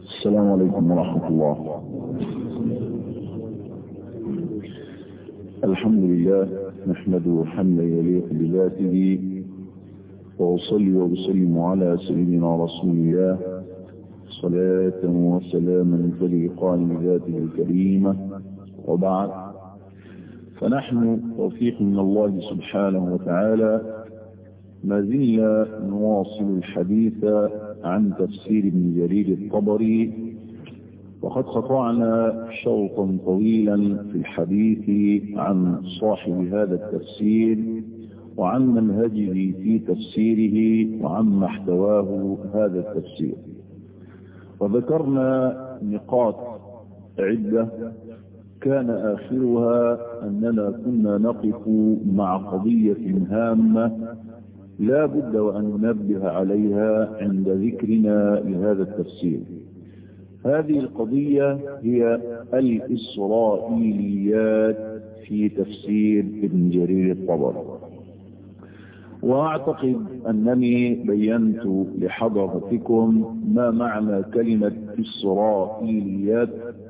السلام عليكم ورحمة الله الحمد لله نحمده حمدا يليق بذاته وأصلي وأسلم على سيدنا رسول الله صلاة وسلاما تليقان بذاته الكريمة وبعد فنحن توفيق من الله سبحانه وتعالى ما زلنا نواصل الحديث عن تفسير ابن جرير الطبري وقد قطعنا شوطا طويلا في الحديث عن صاحب هذا التفسير وعن منهجه في تفسيره وعن محتواه هذا التفسير وذكرنا نقاط عدة كان آخرها أننا كنا نقف مع قضية هامة لا بد وأن ننبه عليها عند ذكرنا لهذا التفسير هذه القضية هي الإسرائيليات في تفسير ابن جرير الطبري وأعتقد أنني بينت لحضرتكم ما معنى كلمة إسرائيليات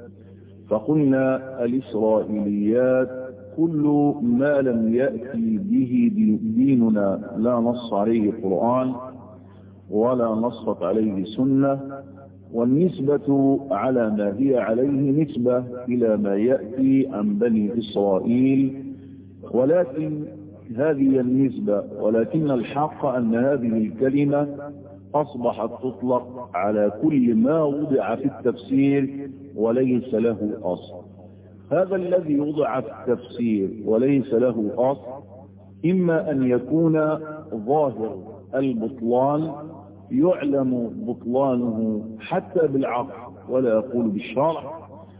فقلنا الإسرائيليات كل ما لم يأتي به ديننا لا نص عليه القرآن ولا نصت عليه سنة والنسبة على ما هي عليه نسبة إلى ما يأتي عن بني إسرائيل ولكن هذه النسبة ولكن الحق أن هذه الكلمة أصبحت تطلق على كل ما وضع في التفسير وليس له أصل هذا الذي وضع في التفسير وليس له أصل إما أن يكون ظاهر البطلان يعلم بطلانه حتى بالعقل ولا يقول بالشرع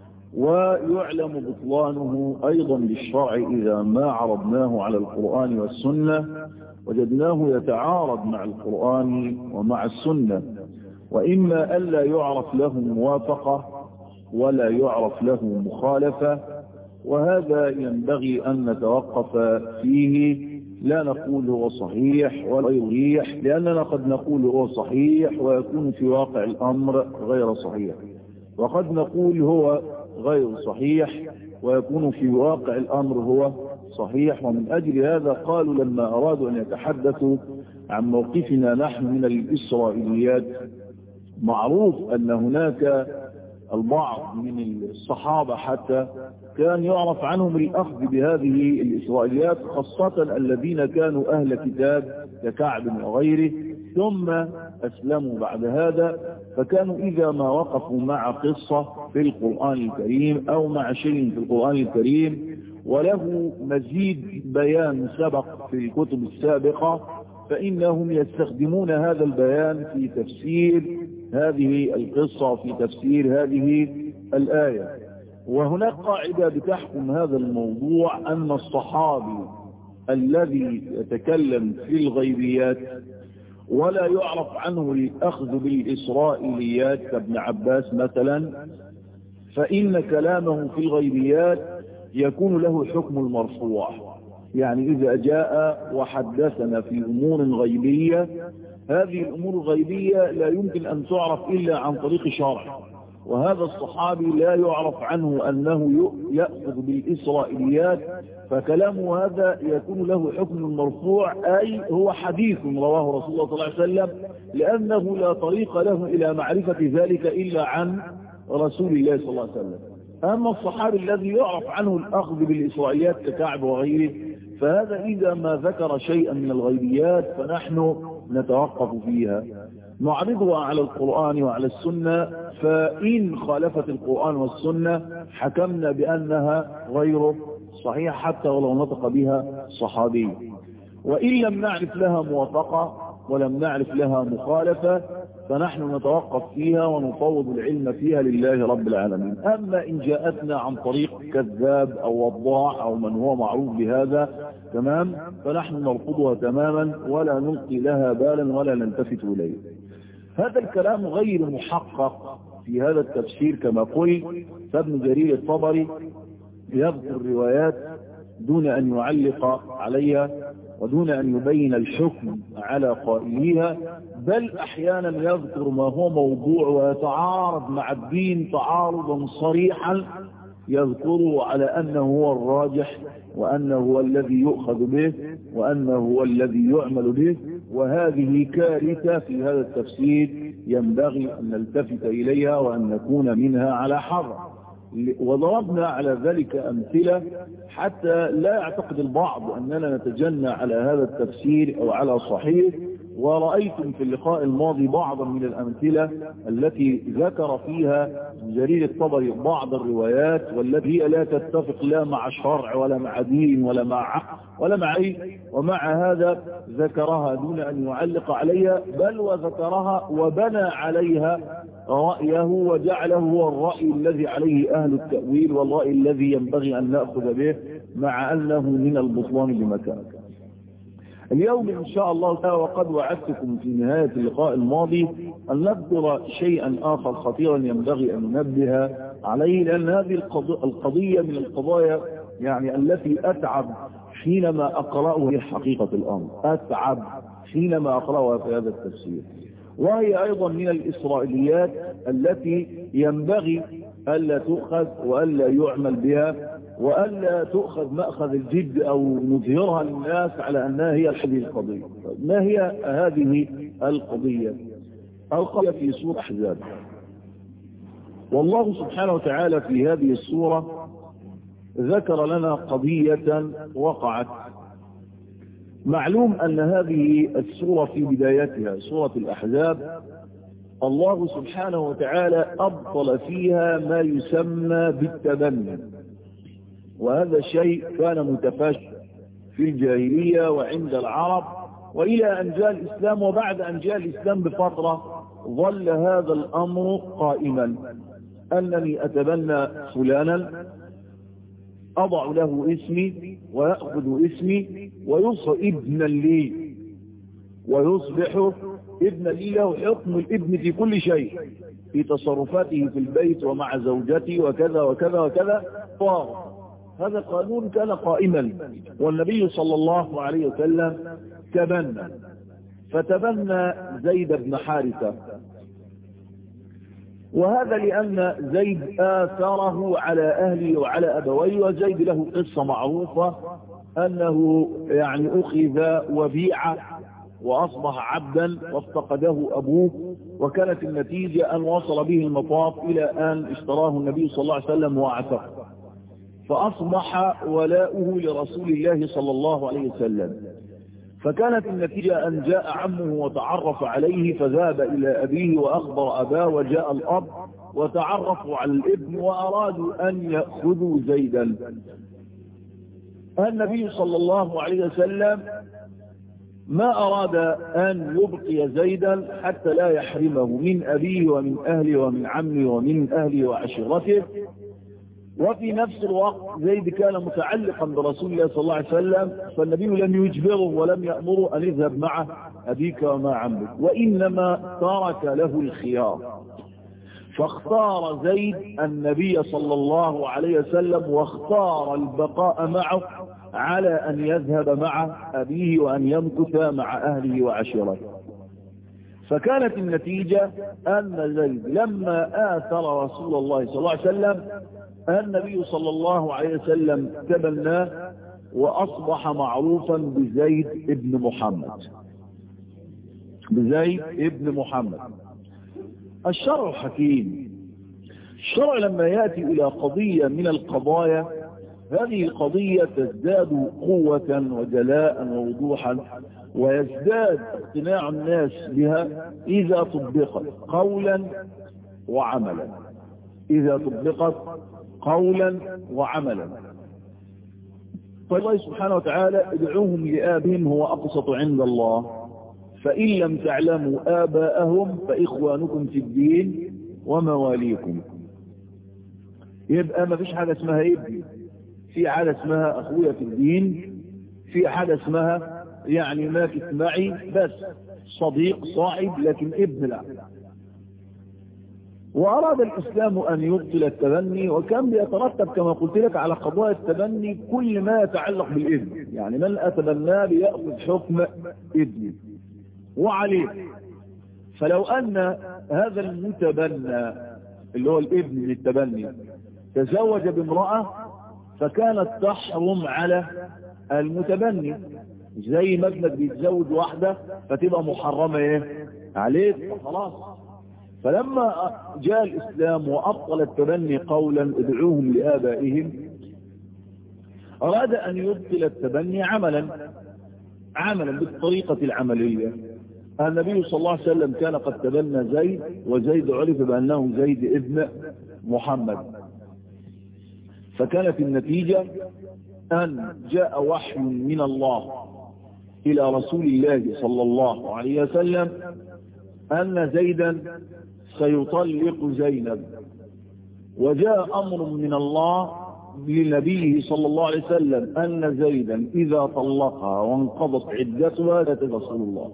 ويعلم بطلانه أيضا بالشرع إذا ما عرضناه على القرآن والسنة وجدناه يتعارض مع القرآن ومع السنة وإما ألا يعرف له موافقة ولا يعرف له مخالفة وهذا ينبغي أن نتوقف فيه لا نقول هو صحيح ولا يريح لأننا قد نقول هو صحيح ويكون في واقع الأمر غير صحيح وقد نقول هو غير صحيح ويكون في واقع الأمر هو صحيح ومن أجل هذا قالوا لما أرادوا أن يتحدثوا عن موقفنا نحن من الإسرائيليات معروف أن هناك البعض من الصحابة حتى كان يعرف عنهم الأخذ بهذه الإسرائيليات خاصة الذين كانوا أهل كتاب ككعب وغيره ثم أسلموا بعد هذا فكانوا إذا ما وقفوا مع قصة في القرآن الكريم أو مع شيء في القرآن الكريم وله مزيد بيان سبق في الكتب السابقة فإنهم يستخدمون هذا البيان في تفسير هذه القصة في تفسير هذه الآية وهناك قاعدة بتحكم هذا الموضوع أن الصحابي الذي يتكلم في الغيبيات ولا يعرف عنه الأخذ بالإسرائيليات كابن عباس مثلا فإن كلامه في الغيبيات يكون له حكم المرفوع يعني إذا جاء وحدثنا في أمور غيبية هذه الأمور الغيبية لا يمكن أن تعرف إلا عن طريق شرع وهذا الصحابي لا يعرف عنه أنه يأخذ بالإسرائيليات فكلامه هذا يكون له حكم المرفوع أي هو حديث رواه رسول الله صلى الله عليه وسلم لأنه لا طريق له إلى معرفة ذلك إلا عن رسول الله صلى الله عليه وسلم أما الصحابي الذي يعرف عنه الأخذ بالإسرائيليات ككعب وغيره فهذا إذا ما ذكر شيئا من الغيبيات فنحن نتوقف فيها نعرضها على القرآن وعلى السنة فإن خالفت القرآن والسنة حكمنا بأنها غير صحيح حتى ولو نطق بها صحابي وإن لم نعرف لها موافقة ولم نعرف لها مخالفة فنحن نتوقف فيها ونفوض العلم فيها لله رب العالمين أما إن جاءتنا عن طريق كذاب أو وضاع أو من هو معروف بهذا تمام فنحن نرفضها تماما ولا نلقي لها بالا ولا نلتفت إليه هذا الكلام غير محقق في هذا التفسير كما قلت فابن جرير الطبري يذكر روايات دون أن يعلق عليها ودون أن يبين الحكم على قائليها بل أحيانا يذكر ما هو موضوع ويتعارض مع الدين تعارضا صريحا يذكره على أنه هو الراجح وأنه هو الذي يؤخذ به وأنه هو الذي يعمل به وهذه كارثة في هذا التفسير ينبغي أن نلتفت إليها وأن نكون منها على حذر وضربنا على ذلك أمثلة حتى لا يعتقد البعض أننا نتجنى على هذا التفسير أو على صحيح ورأيتم في اللقاء الماضي بعضا من الأمثلة التي ذكر فيها جرير الطبري بعض الروايات والتي هي لا تتفق لا مع الشرع ولا مع دين ولا مع ولا مع أي ومع هذا ذكرها دون أن يعلق عليها بل وذكرها وبنى عليها رأيه وجعله هو الرأي الذي عليه أهل التأويل والرأي الذي ينبغي أن نأخذ به مع أنه من البطلان بمكان اليوم إن شاء الله تعالى وقد وعدتكم في نهاية اللقاء الماضي أن نذكر شيئا آخر خطيرا ينبغي أن ننبه عليه لأن هذه القضية من القضايا يعني التي أتعب حينما أقرأه هي حقيقة الأمر أتعب حينما أقرأها في هذا التفسير وهي أيضا من الإسرائيليات التي ينبغي ألا تؤخذ وألا يعمل بها وألا تؤخذ مأخذ الجد أو نظهرها للناس على أنها هي هذه القضية ما هي هذه القضية القضية في سورة أحزاب والله سبحانه وتعالى في هذه السورة ذكر لنا قضية وقعت معلوم أن هذه السورة في بدايتها سورة الأحزاب الله سبحانه وتعالى أبطل فيها ما يسمى بالتبني وهذا الشيء كان متفشى في الجاهلية وعند العرب وإلى أن جاء الإسلام وبعد أن جاء الإسلام بفترة ظل هذا الأمر قائما أنني أتبنى فلانا أضع له اسمي ويأخذ اسمي ويصبح ابنا لي ويصبح ابنا لي له حكم الابن في كل شيء في تصرفاته في البيت ومع زوجته وكذا وكذا وكذا صار هذا قانون كان قائما والنبي صلى الله عليه وسلم تبنى فتبنى زيد بن حارثة وهذا لأن زيد آثره على أهله وعلى أبويه وزيد له قصة معروفة أنه يعني أخذ وبيع وأصبح عبدا وافتقده أبوه وكانت النتيجة أن وصل به المطاف إلى أن اشتراه النبي صلى الله عليه وسلم وأعتقه فأصبح ولاؤه لرسول الله صلى الله عليه وسلم فكانت النتيجة أن جاء عمه وتعرف عليه فذهب إلى أبيه وأخبر أباه وجاء الأب وتعرفوا على الابن وأرادوا أن يأخذوا زيدا النبي صلى الله عليه وسلم ما أراد أن يبقي زيدا حتى لا يحرمه من أبيه ومن أهله ومن عمه ومن أهله وعشيرته وفي نفس الوقت زيد كان متعلقا برسول الله صلى الله عليه وسلم فالنبي لم يجبره ولم يأمره أن يذهب مع أبيك ومع عمك وإنما ترك له الخيار فاختار زيد النبي صلى الله عليه وسلم واختار البقاء معه على أن يذهب مع أبيه وأن يمكث مع أهله وعشيرته فكانت النتيجة أن زيد لما آثر رسول الله صلى الله عليه وسلم النبي صلى الله عليه وسلم تبناه وأصبح معروفا بزيد ابن محمد بزيد ابن محمد الشرع حكيم الشرع لما يأتي إلى قضية من القضايا هذه القضية تزداد قوة وجلاء ووضوحا ويزداد اقتناع الناس بها إذا طبقت قولا وعملا إذا طبقت قولا وعملا فالله سبحانه وتعالى ادعوهم لآبهم هو أقسط عند الله فإن لم تعلموا آباءهم فإخوانكم في الدين ومواليكم يبقى ما فيش حاجة اسمها ابن في حاجة اسمها أخويا في الدين في حاجة اسمها يعني ماكس معي بس صديق صاحب لكن ابن لا وأراد الإسلام أن يبطل التبني وكان بيترتب كما قلت لك على قضاء التبني كل ما يتعلق بالإذن يعني من أتبناه بيأخذ حكم إذن وعليه فلو أن هذا المتبنى اللي هو الابن من التبني تزوج بامرأة فكانت تحرم على المتبني زي ما ابنك بيتزوج واحدة فتبقى محرمة ايه عليك خلاص فلما جاء الإسلام وأبطل التبني قولا ادعوهم لآبائهم أراد أن يبطل التبني عملا عملا بالطريقة العملية النبي صلى الله عليه وسلم كان قد تبنى زيد وزيد عرف بأنه زيد ابن محمد فكانت النتيجة أن جاء وحي من الله إلى رسول الله صلى الله عليه وسلم أن زيدا سيطلق زينب وجاء أمر من الله لنبيه صلى الله عليه وسلم أن زيدا إذا طلقها وانقضت عدتها رسول الله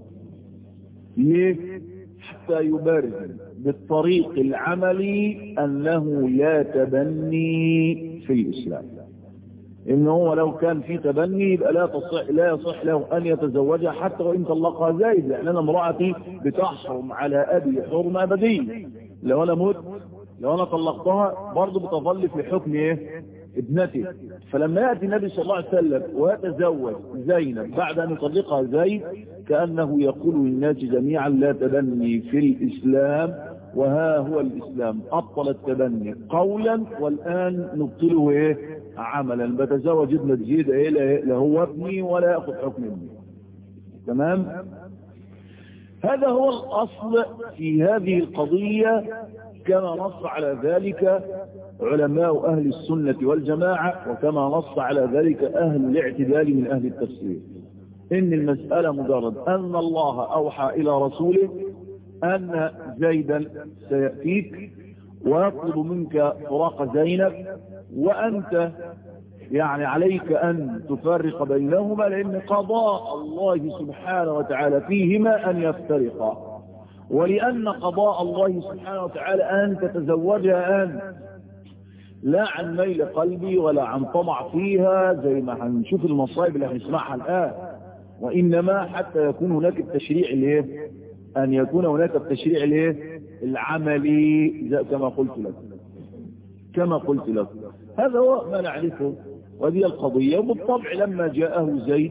ليه حتى يبرز بالطريق العملي أنه لا تبني في الإسلام إن هو لو كان في تبني يبقى لا تصح لا يصح له أن يتزوجها حتى وإن طلقها زايد لأن أنا امرأتي بتحرم على أبي حرمة أبدية لو أنا مت لو أنا طلقتها برضه بتظل في حكم إيه ابنتي فلما يأتي النبي صلى الله عليه وسلم ويتزوج زينب بعد أن يطلقها زيد كأنه يقول للناس جميعا لا تبني في الإسلام وها هو الإسلام أبطل التبني قولا والآن نبطله إيه عملا بتزوج ابن زيد إيه لا هو ابني ولا يأخذ حكم ابني تمام هذا هو الأصل في هذه القضية كما نص على ذلك علماء أهل السنة والجماعة وكما نص على ذلك أهل الاعتدال من أهل التفسير إن المسألة مجرد أن الله أوحى إلى رسوله أن زيدا سيأتيك ويطلب منك فراق زينب وأنت يعني عليك أن تفرق بينهما لأن قضاء الله سبحانه وتعالى فيهما أن يفترقا ولأن قضاء الله سبحانه وتعالى أن تتزوجها أنت لا عن ميل قلبي ولا عن طمع فيها زي ما هنشوف المصائب اللي هنسمعها الآن وإنما حتى يكون هناك التشريع الايه أن يكون هناك التشريع الايه العملي كما قلت لك كما قلت لك هذا هو ما نعرفه وهذه القضية وبالطبع لما جاءه زيد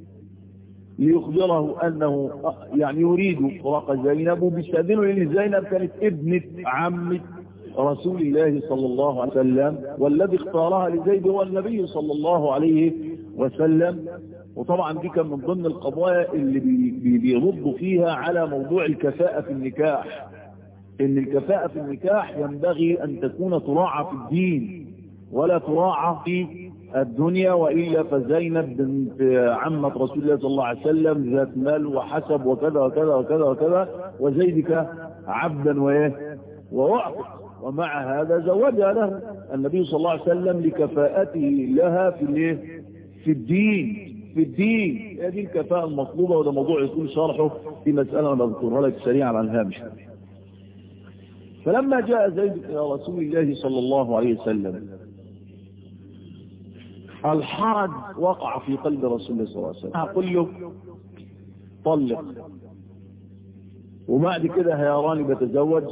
ليخبره أنه يعني يريد فراق زينب وبيستأذنه لأن زينب كانت ابنة عمة رسول الله صلى الله عليه وسلم والذي اختارها لزيد هو النبي صلى الله عليه وسلم وطبعا دي كان من ضمن القضايا اللي بي بيردوا فيها على موضوع الكفاءة في النكاح ان الكفاءة في النكاح ينبغي ان تكون تراعى في الدين ولا تراعى في الدنيا وإلا فزينب بنت عمة رسول الله صلى الله عليه وسلم ذات مال وحسب وكذا وكذا وكذا وكذا وزيدك عبدا وايه وأعطق ومع هذا زوجها له النبي صلى الله عليه وسلم لكفاءته لها في الايه في الدين في الدين هذه الكفاءة المطلوبة وده موضوع يكون شرحه في مسألة أنا بذكرها لك سريعا عن الهامش فلما جاء زيد إلى رسول الله صلى الله عليه وسلم الحرج وقع في قلب رسول الله صلى الله عليه وسلم أقول له طلق وبعد كده هيراني بتزوج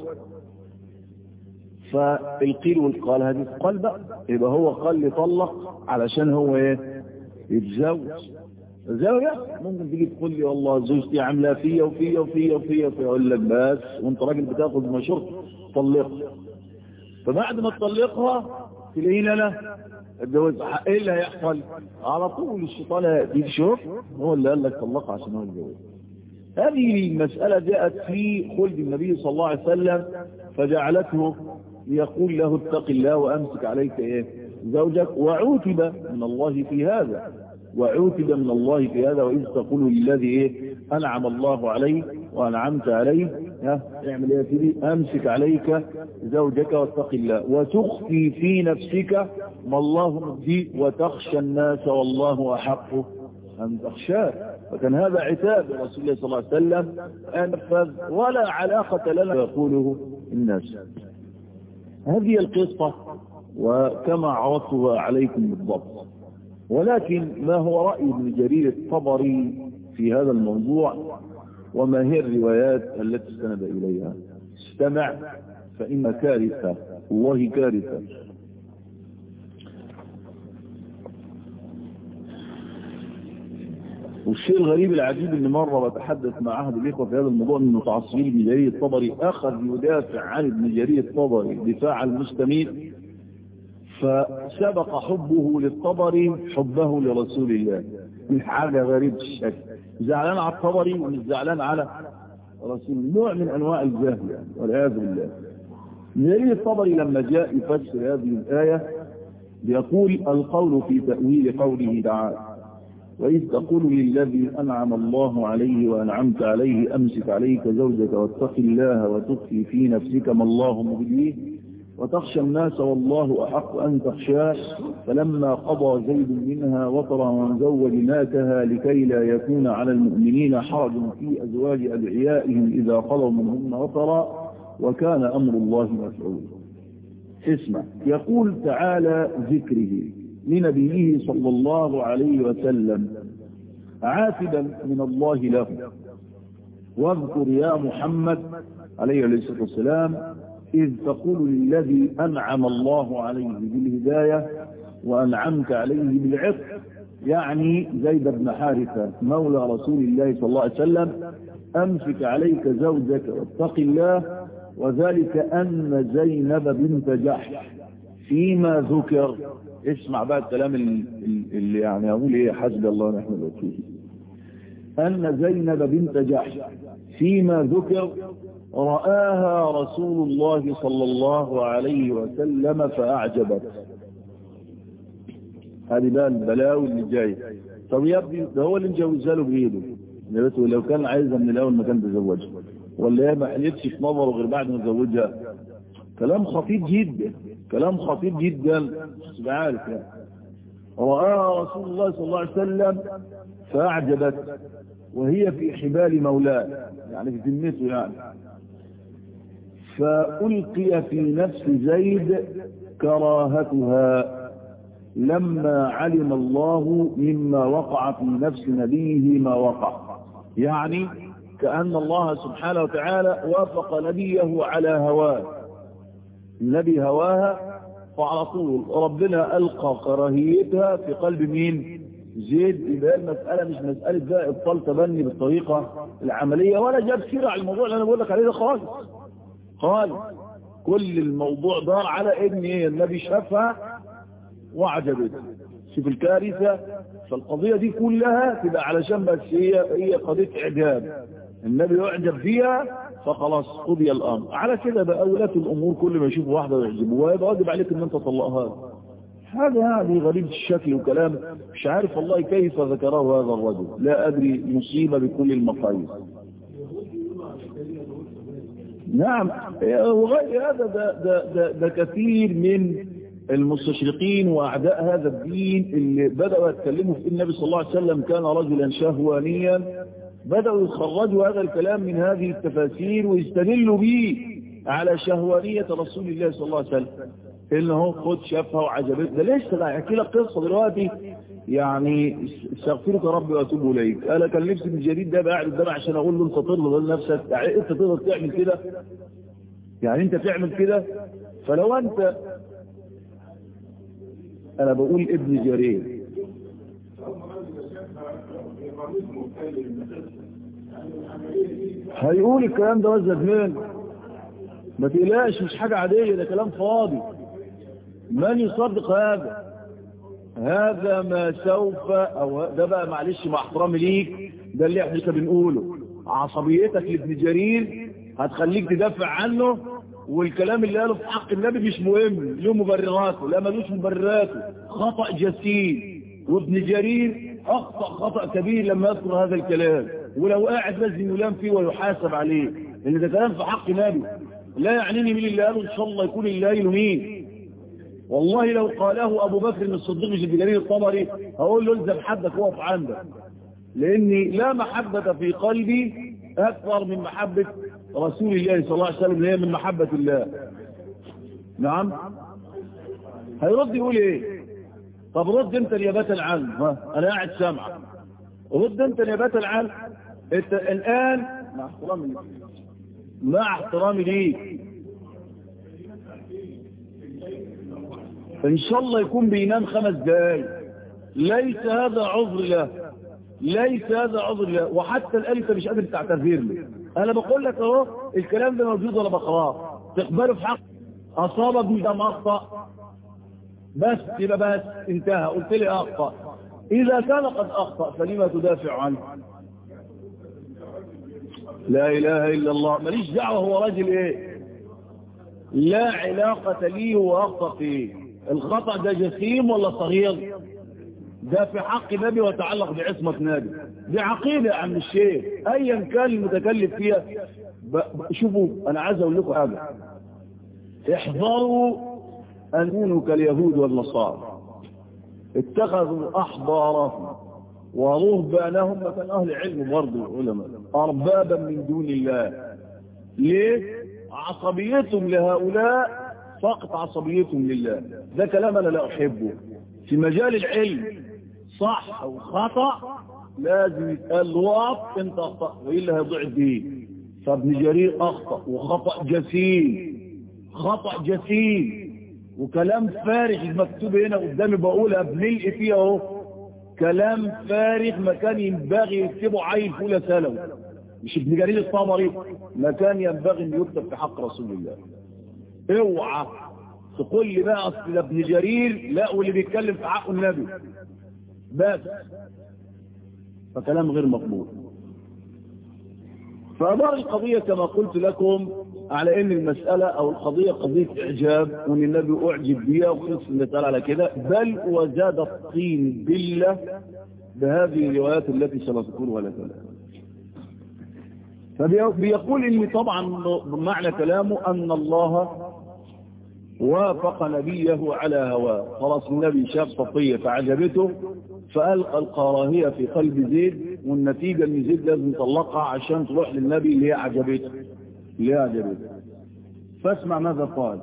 فالقيل والقال هذه قال بقى يبقى هو قال لي طلق علشان هو ايه يتزوج زوجة ممكن تيجي تقول لي والله زوجتي عامله فيا وفيا وفيا وفيا وفيا اقول لك بس وانت راجل بتاخد مشروط طلقها فبعد ما تطلقها تلاقيني انا اتجوز ايه اللي هيحصل على طول الشيطان هيأتيك شوف هو اللي قال لك طلقها عشان هو يتجوز هذه المسألة جاءت في خلد النبي صلى الله عليه وسلم فجعلته يقول له اتق الله وامسك عليك ايه زوجك وعوتب من الله في هذا وعوتب من الله في هذا وإذ تقول للذي إيه أنعم الله عليه وأنعمت عليه ها اعمل ايه سيدي أمسك عليك زوجك واتق الله وتخفي في نفسك ما الله مبدي وتخشى الناس والله أحق أن تخشاه فكان هذا عتاب رسول الله صلى الله عليه وسلم أنفذ ولا علاقة لنا يقوله الناس هذه القصة وكما عرضتها عليكم بالضبط ولكن ما هو رأي ابن جرير الطبري في هذا الموضوع وما هي الروايات التي استند إليها استمع فإن كارثة والله كارثة والشيء الغريب العجيب ان مرة بتحدث مع احد الاخوة في هذا الموضوع من متعصبين ابن جرير الطبري اخذ يدافع عن ابن جرير الطبري دفاع المستميل فسبق حبه للطبري حبه لرسول الله حاجة غريب الشكل زعلان على الطبري ومش زعلان على رسول نوع من انواع الجهل يعني والعياذ بالله جرير الطبري لما جاء يفسر هذه الآية يقول القول في تأويل قوله تعالى وإذ تقول للذي أنعم الله عليه وأنعمت عليه أمسك عليك زوجك واتق الله وتخفي في نفسك ما الله مبديه وتخشى الناس والله أحق أن تخشاه فلما قضى زيد منها وطرا زوجناكها لكي لا يكون على المؤمنين حرج في أزواج أدعيائهم إذا قضوا منهن وطرا وكان أمر الله مفعولا اسمع يقول تعالى ذكره لنبيه صلى الله عليه وسلم عاتبا من الله له واذكر يا محمد عليه الصلاة والسلام إذ تقول للذي أنعم الله عليه بالهداية وأنعمت عليه بالعتق يعني زيد بن حارثة مولى رسول الله صلى الله عليه وسلم أمسك عليك زوجك واتق الله وذلك أن زينب بنت جحش فيما ذكر اسمع بقى الكلام اللي يعني أقول إيه حسب الله ونعم الوكيل أن زينب بنت جحش فيما ذكر رآها رسول الله صلى الله عليه وسلم فأعجبت هذه بقى البلاوي اللي جايه طب يا ابني ده هو اللي مجوزها له بايده لو كان عايزها من الاول ما كان تزوجها ولا هي ما حلتش في نظره غير بعد ما تزوجها كلام خطير جدا كلام خطير جدا مش عارف يعني رآها رسول الله صلى الله عليه وسلم فأعجبت وهي في حبال مولاه يعني في ذمته يعني فألقي في نفس زيد كراهتها لما علم الله مما وقع في نفس نبيه ما وقع يعني كأن الله سبحانه وتعالى وافق نبيه على هواه النبي هواها فعلى طول ربنا ألقى كراهيتها في قلب مين زيد يبقى المسألة مش مسألة بقى إبطال تبني بالطريقة العملية ولا جاب سيرة على الموضوع اللي أنا بقول لك عليه ده خالص خالص كل الموضوع دار على ان ايه النبي شافها وعجبته شوف الكارثة فالقضية دي كلها تبقى علشان بس هي هي قضية اعجاب النبي يعجب فيها فخلاص قضي الامر على كده بقى ولاة الامور كل ما يشوفوا واحدة يعجبوها يبقى واجب عليك ان انت تطلقها هذا يعني غريب الشكل وكلام مش عارف والله كيف ذكره هذا الرجل لا ادري مصيبة بكل المقاييس نعم وغير هذا ده, ده, ده, ده كثير من المستشرقين وأعداء هذا الدين اللي بدأوا يتكلموا في النبي صلى الله عليه وسلم كان رجلا شهوانيا بدأوا يخرجوا هذا الكلام من هذه التفاسير ويستدلوا به على شهوانية رسول الله صلى الله عليه وسلم انه خد شافها وعجبته ده ليش ده احكي لك قصه دلوقتي يعني استغفرك ربي واتوب اليك انا كان نفسي من جديد ده قاعد قدامي عشان اقول له انت ترضى لنفسك يعني انت تقدر تعمل كده يعني انت تعمل كده فلو انت انا بقول ابن جرير هيقول الكلام ده وزد مين ما تقلقش مش حاجة عادية ده كلام فاضي من يصدق هذا هذا ما سوف او ده بقى معلش مع احترامي ليك ده اللي احنا لسه بنقوله عصبيتك لابن جرير هتخليك تدافع عنه والكلام اللي قاله في حق النبي مش مهم له مبرراته لا ملوش مبرراته خطأ جسيم وابن جرير اخطأ خطأ كبير لما يذكر هذا الكلام ولو قاعد لازم يلام فيه ويحاسب عليه لان ده كلام في حق نبي لا يعنيني مين اللي قاله ان شاء الله يكون اللي قايله مين والله لو قاله ابو بكر الصديق مش الجليل الطبري هقول له الزم حدك وقف عندك لاني لا محبة في قلبي اكثر من محبة رسول الله صلى الله عليه وسلم اللي هي من محبة الله نعم هيرد يقول ايه طب رد انت نيابة العلم ها انا قاعد سامعك رد انت نيابة العلم انت الان مع احترامي ليك مع احترامي ليك ان شاء الله يكون بينام خمس دقايق ليس هذا عذر له ليس هذا عذر له وحتى الان انت مش قادر تعتذر لي انا بقول لك اهو الكلام ده موجود ولا بقراه تقبله في حق اصابك مش ده اخطا بس يبقى بس انتهى قلت لي اخطا اذا كان قد اخطا فلما تدافع عنه لا اله الا الله ماليش دعوه هو راجل ايه لا علاقه لي واخطا فيه الخطا ده جسيم ولا صغير ده في حق نبي وتعلق بعصمة نبي دي عقيدة يا عم الشيخ ايا كان المتكلف فيها ب... شوفوا انا عايز اقول لكم حاجة احذروا ان تكونوا كاليهود والنصارى اتخذوا احبارهم ورهبانهم كان اهل علم برضه علماء اربابا من دون الله ليه عصبيتهم لهؤلاء فقط عصبيتهم لله ده كلام انا لا احبه في مجال العلم صح او خطأ لازم يتقال وقف انت اخطأ والا هيضيع الدين فابن جرير اخطأ وخطأ جسيم خطأ جسيم وكلام فارغ المكتوب هنا قدامي بقولها بنلقي فيها اهو كلام فارغ ما كان ينبغي يكتبه عيل في اولى ثانوي مش ابن جرير الطبري ما كان ينبغي ان يكتب في حق رسول الله اوعى تقول لي بقى اصل ابن جرير لا واللي بيتكلم في حق النبي بس فكلام غير مقبول فأدار القضية كما قلت لكم على ان المسألة او القضية قضية اعجاب وان النبي اعجب بها وخلص المسألة على كده بل وزاد الطين بالله بهذه الروايات التي سنذكرها لك فبيقول ان طبعا معنى كلامه ان الله وافق نبيه على هواه خلاص النبي شاف صفية فعجبته فألقى الكراهية في قلب زيد والنتيجة ان زيد لازم يطلقها عشان تروح للنبي اللي هي عجبته اللي هي عجبته فاسمع ماذا قال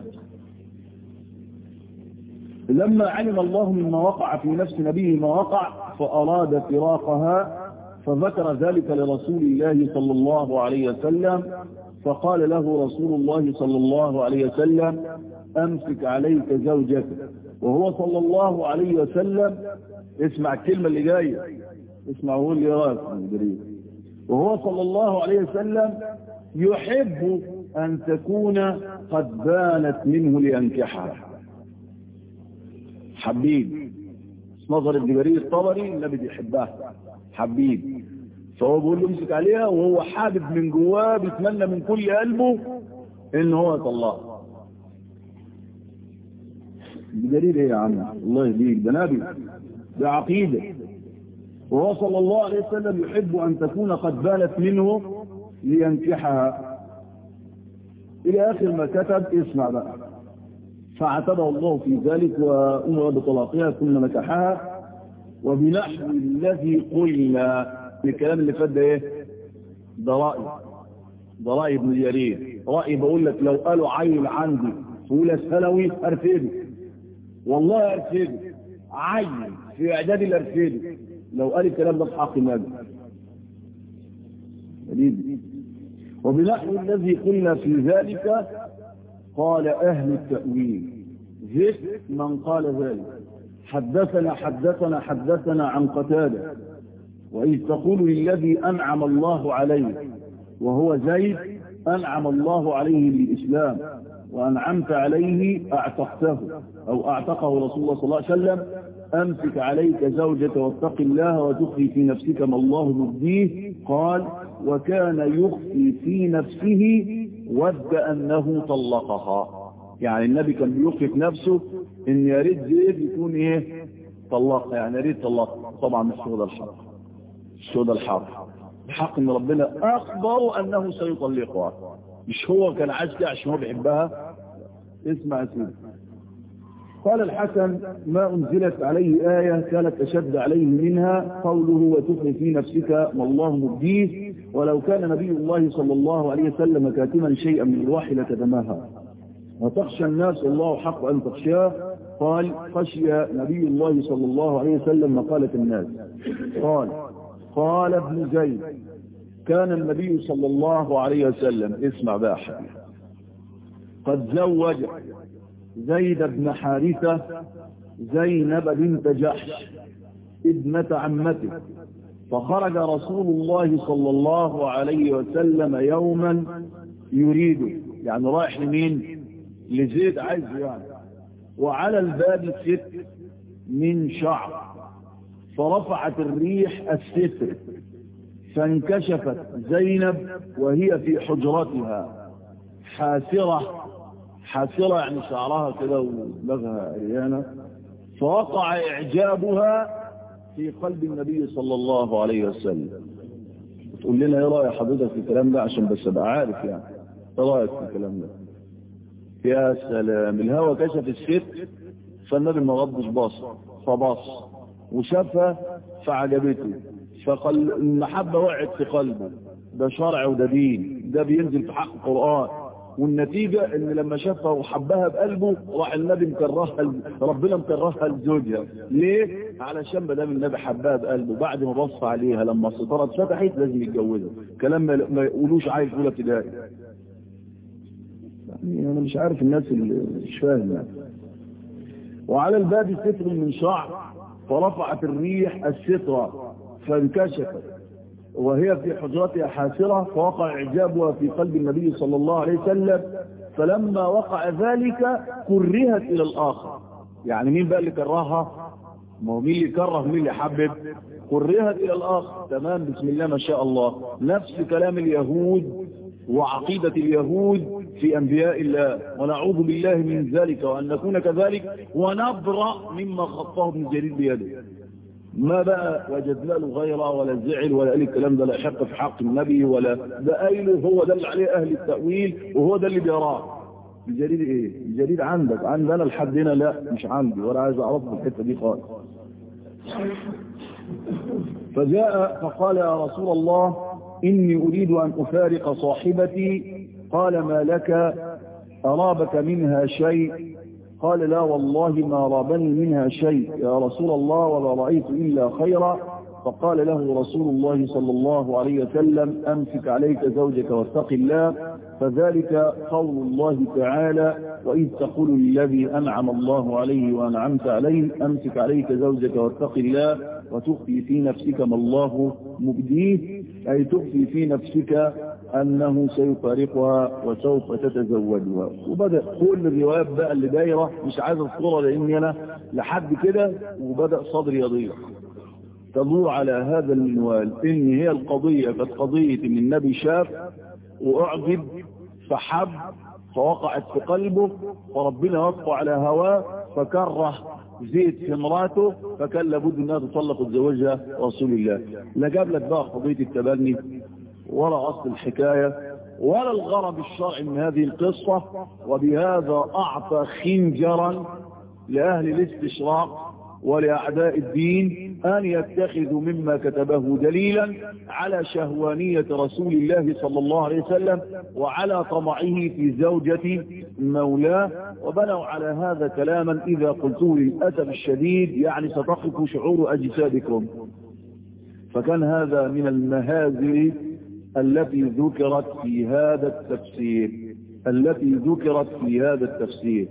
لما علم الله مما وقع في نفس نبيه ما وقع فأراد فراقها فذكر ذلك لرسول الله صلى الله عليه وسلم فقال له رسول الله صلى الله عليه وسلم أمسك عليك زوجك وهو صلى الله عليه وسلم اسمع الكلمة اللي جاية اسمع هو اللي راك وهو صلى الله عليه وسلم يحب أن تكون قد بانت منه لأنكحها حبيب نظر ابن جرير الطبري النبي بيحبها حبيب فهو بيقول له امسك عليها وهو حابب من جواه بيتمنى من كل قلبه ان هو يطلقها بدليل ايه يا عم الله يهديك ده نبي ده عقيده وهو صلى الله عليه وسلم يحب ان تكون قد بانت منه لينكحها الى اخر ما كتب اسمع بقى فاعتبر الله في ذلك وامر بطلاقها ثم نكحها وبنحو الذي قلنا الكلام اللي فات ده ايه ده رأي ده رأي ابن جرير رأي بقول لك لو قالوا عيل عندي في اولى ثانوي ارفده والله ارفده عيل في اعدادي الارفده لو قال الكلام ده في حق النبي وبنحو الذي قلنا في ذلك قال اهل التأويل ذكر من قال ذلك حدثنا حدثنا حدثنا عن قتاده وإذ تقول للذي أنعم الله عليه وهو زيد أنعم الله عليه بالإسلام وأنعمت عليه أعتقته أو أعتقه رسول الله صلى الله عليه وسلم أمسك عليك زوجة واتق الله وتخفي في نفسك ما الله مبديه قال وكان يخفي في نفسه ود أنه طلقها يعني النبي كان بيخفي في نفسه ان يا ريت زيد يكون ايه طلقها يعني يا ريت طلقها طبعا مش هو ده الحق مش هو ده الحق الحق ان ربنا اخبر انه سيطلقها مش هو كان عايز كده عشان هو بيحبها اسمع يا سيدي قال الحسن ما أنزلت عليه آية كانت أشد عليه منها قوله وتخفي في نفسك ما الله مبديه ولو كان نبي الله صلى الله عليه وسلم كاتما شيئا من الوحي لكتماها وتخشى الناس الله حق أن تخشاه قال خشي نبي الله صلى الله عليه وسلم مقالة الناس قال قال ابن زيد كان النبي صلى الله عليه وسلم اسمع بقى حبيبي قد زوج زيد بن حارثة زينب بنت جحش ابنة عمته فخرج رسول الله صلى الله عليه وسلم يوما يريد يعني رايح لمين لزيد عايز يعني وعلى الباب ست من شعر فرفعت الريح الستر فانكشفت زينب وهي في حجرتها حاسرة حاسرة يعني شعرها كده ودماغها عريانة فوقع إعجابها في قلب النبي صلى الله عليه وسلم تقول لنا ايه رأي حضرتك في الكلام ده عشان بس ابقى عارف يعني ايه رأيك في الكلام ده يا سلام الهوى كشف الست فالنبي ما غضش بصر فبص وشافها فعجبته فقال المحبة وقعت في قلبه ده شرع وده دين ده بينزل في حق القرآن والنتيجة ان لما شافها وحبها بقلبه راح النبي مكرهها ربنا مكرهها لزوجها ليه؟ علشان ما دام النبي حبها بقلبه بعد ما بص عليها لما الستاره اتفتحت لازم يتجوزها كلام ما يقولوش عايز اولى ابتدائي يعني انا مش عارف الناس اللي مش فاهم يعني وعلى الباب ستر من شعر فرفعت الريح السترة فانكشفت وهي في حجرتها حاسرة فوقع إعجابها في قلب النبي صلى الله عليه وسلم فلما وقع ذلك كرهت إلى الآخر يعني مين بقى اللي كرهها ما هو مين اللي كره مين اللي حبب كرهت إلى الآخر تمام بسم الله ما شاء الله نفس كلام اليهود وعقيدة اليهود في أنبياء الله ونعوذ بالله من ذلك وأن نكون كذلك ونبرأ مما خطاه ابن جرير بيده ما بقى وجدنا له غيره ولا زعل ولا قال الكلام ده لا يحق في حق النبي ولا ده قايله هو ده اللي عليه أهل التأويل وهو ده اللي بيراه الجريد ايه الجريد عندك عندي انا لحد هنا لا مش عندي ولا عايز اعرف الحته دي خالص فجاء فقال يا رسول الله إني أريد أن أفارق صاحبتي قال ما لك أرابك منها شيء قال لا والله ما رابني منها شيء يا رسول الله ولا رأيت إلا خيرا فقال له رسول الله صلى الله عليه وسلم أمسك عليك زوجك واتق الله فذلك قول الله تعالى وإذ تقول للذي أنعم الله عليه وأنعمت عليه أمسك عليك زوجك واتق الله وتخفي في نفسك ما الله مبديه أي تخفي في نفسك أنه سيفارقها وسوف تتزوجها وبدأ كل الروايات بقى اللي دايرة مش عايز الصورة لأني أنا لحد كده وبدأ صدري يضيق تدور على هذا المنوال إن هي القضية كانت قضية إن النبي شاف وأعجب فحب فوقعت في قلبه فربنا وقع على هواه فكره زيد في امراته فكان لابد انها تطلق وتزوجها رسول الله لا جاب لك بقى قضيه التبني ولا اصل الحكايه ولا الغرض الشرعي من هذه القصه وبهذا اعطى خنجرا لاهل الاستشراق ولأعداء الدين أن يتخذوا مما كتبه دليلا على شهوانية رسول الله صلى الله عليه وسلم وعلى طمعه في زوجة مولاه وبنوا على هذا كلاما إذا قلته للأسف الشديد يعني ستقف شعور أجسادكم فكان هذا من المهازل التي ذكرت في هذا التفسير التي ذكرت في هذا التفسير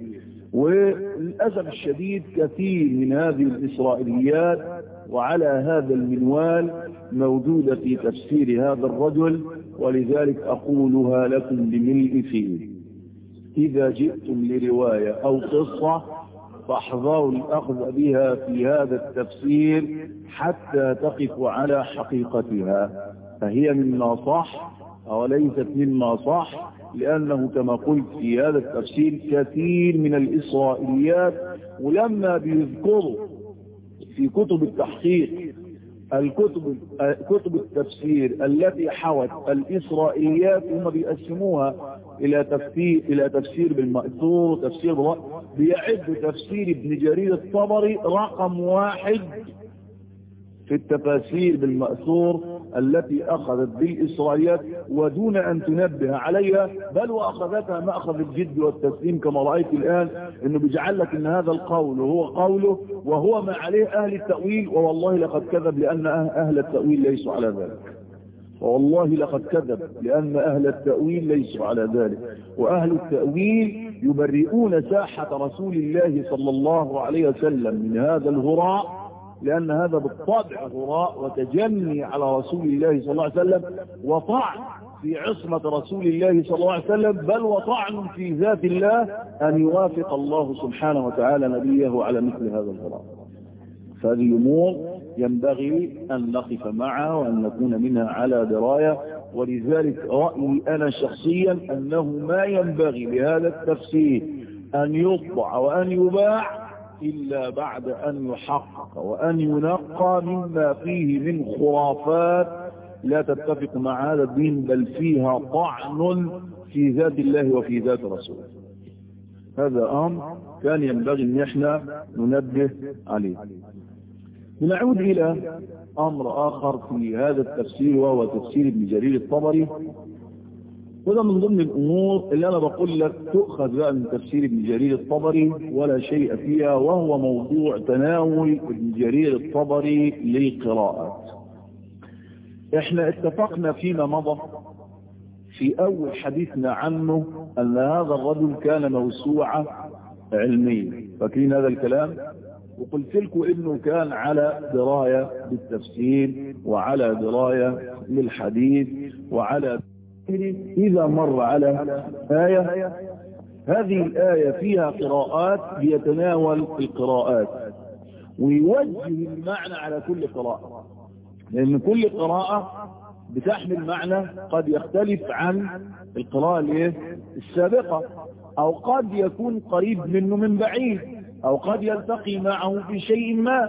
وللأسف الشديد كثير من هذه الإسرائيليات وعلى هذا المنوال موجودة في تفسير هذا الرجل ولذلك أقولها لكم بملء فيه إذا جئتم لرواية أو قصة فاحذروا الأخذ بها في هذا التفسير حتى تقفوا على حقيقتها فهي مما صح وليست مما صح لأنه كما قلت في هذا التفسير كثير من الإسرائيليات ولما بيذكروا في كتب التحقيق الكتب كتب التفسير التي حوت الإسرائيليات هم بيقسموها إلى تفسير إلى تفسير بالمأثور وتفسير بالرأي بيعد تفسير ابن جرير الطبري رقم واحد في التفاسير بالمأثور التي أخذت بالإسرائيليات ودون أن تنبه عليها بل وأخذتها مأخذ الجد والتسليم كما رأيت الآن أنه بيجعل لك أن هذا القول هو قوله وهو ما عليه أهل التأويل ووالله لقد كذب لأن أهل التأويل ليسوا على ذلك والله لقد كذب لأن أهل التأويل ليسوا على ذلك وأهل التأويل يبرئون ساحة رسول الله صلى الله عليه وسلم من هذا الهراء لأن هذا بالطبع هراء وتجني على رسول الله صلى الله عليه وسلم وطعن في عصمة رسول الله صلى الله عليه وسلم بل وطعن في ذات الله أن يوافق الله سبحانه وتعالى نبيه على مثل هذا الهراء فهذه أمور ينبغي أن نقف معها وأن نكون منها على دراية ولذلك رأيي أنا شخصيا أنه ما ينبغي لهذا التفسير أن يطبع وأن يباع إلا بعد أن يحقق وأن ينقى مما فيه من خرافات لا تتفق مع هذا الدين بل فيها طعن في ذات الله وفي ذات رسوله هذا أمر كان ينبغي أن احنا ننبه عليه نعود إلى أمر آخر في هذا التفسير وهو تفسير ابن جرير الطبري وده من ضمن الأمور اللي أنا بقول لك تؤخذ بقى من تفسير ابن جرير الطبري ولا شيء فيها وهو موضوع تناول ابن جرير الطبري للقراءات احنا اتفقنا فيما مضى في أول حديثنا عنه أن هذا الرجل كان موسوعة علمية فاكرين هذا الكلام وقلت لكم انه كان على دراية بالتفسير وعلى دراية بالحديث وعلى إذا مر على آية هذه الآية فيها قراءات بيتناول القراءات ويوجه المعنى على كل قراءة لأن كل قراءة بتحمل معنى قد يختلف عن القراءة السابقة أو قد يكون قريب منه من بعيد أو قد يلتقي معه في شيء ما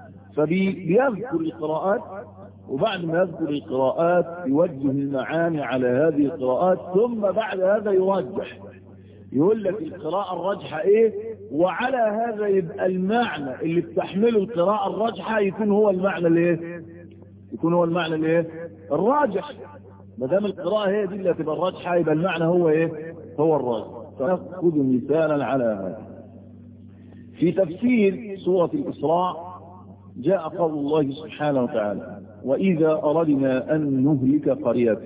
فبيذكر القراءات وبعد ما يذكر القراءات يوجه المعاني على هذه القراءات ثم بعد هذا يرجح يقول لك القراءة الراجحة ايه وعلى هذا يبقى المعنى اللي بتحمله القراءة الراجحة يكون هو المعنى الايه يكون هو المعنى الايه الراجح ما دام القراءة هي دي اللي هتبقى الراجحة يبقى المعنى هو ايه هو الراجح فنأخذ مثالا على هذا في تفسير سورة الإسراء جاء قول الله سبحانه وتعالى وإذا أردنا أن نهلك قرية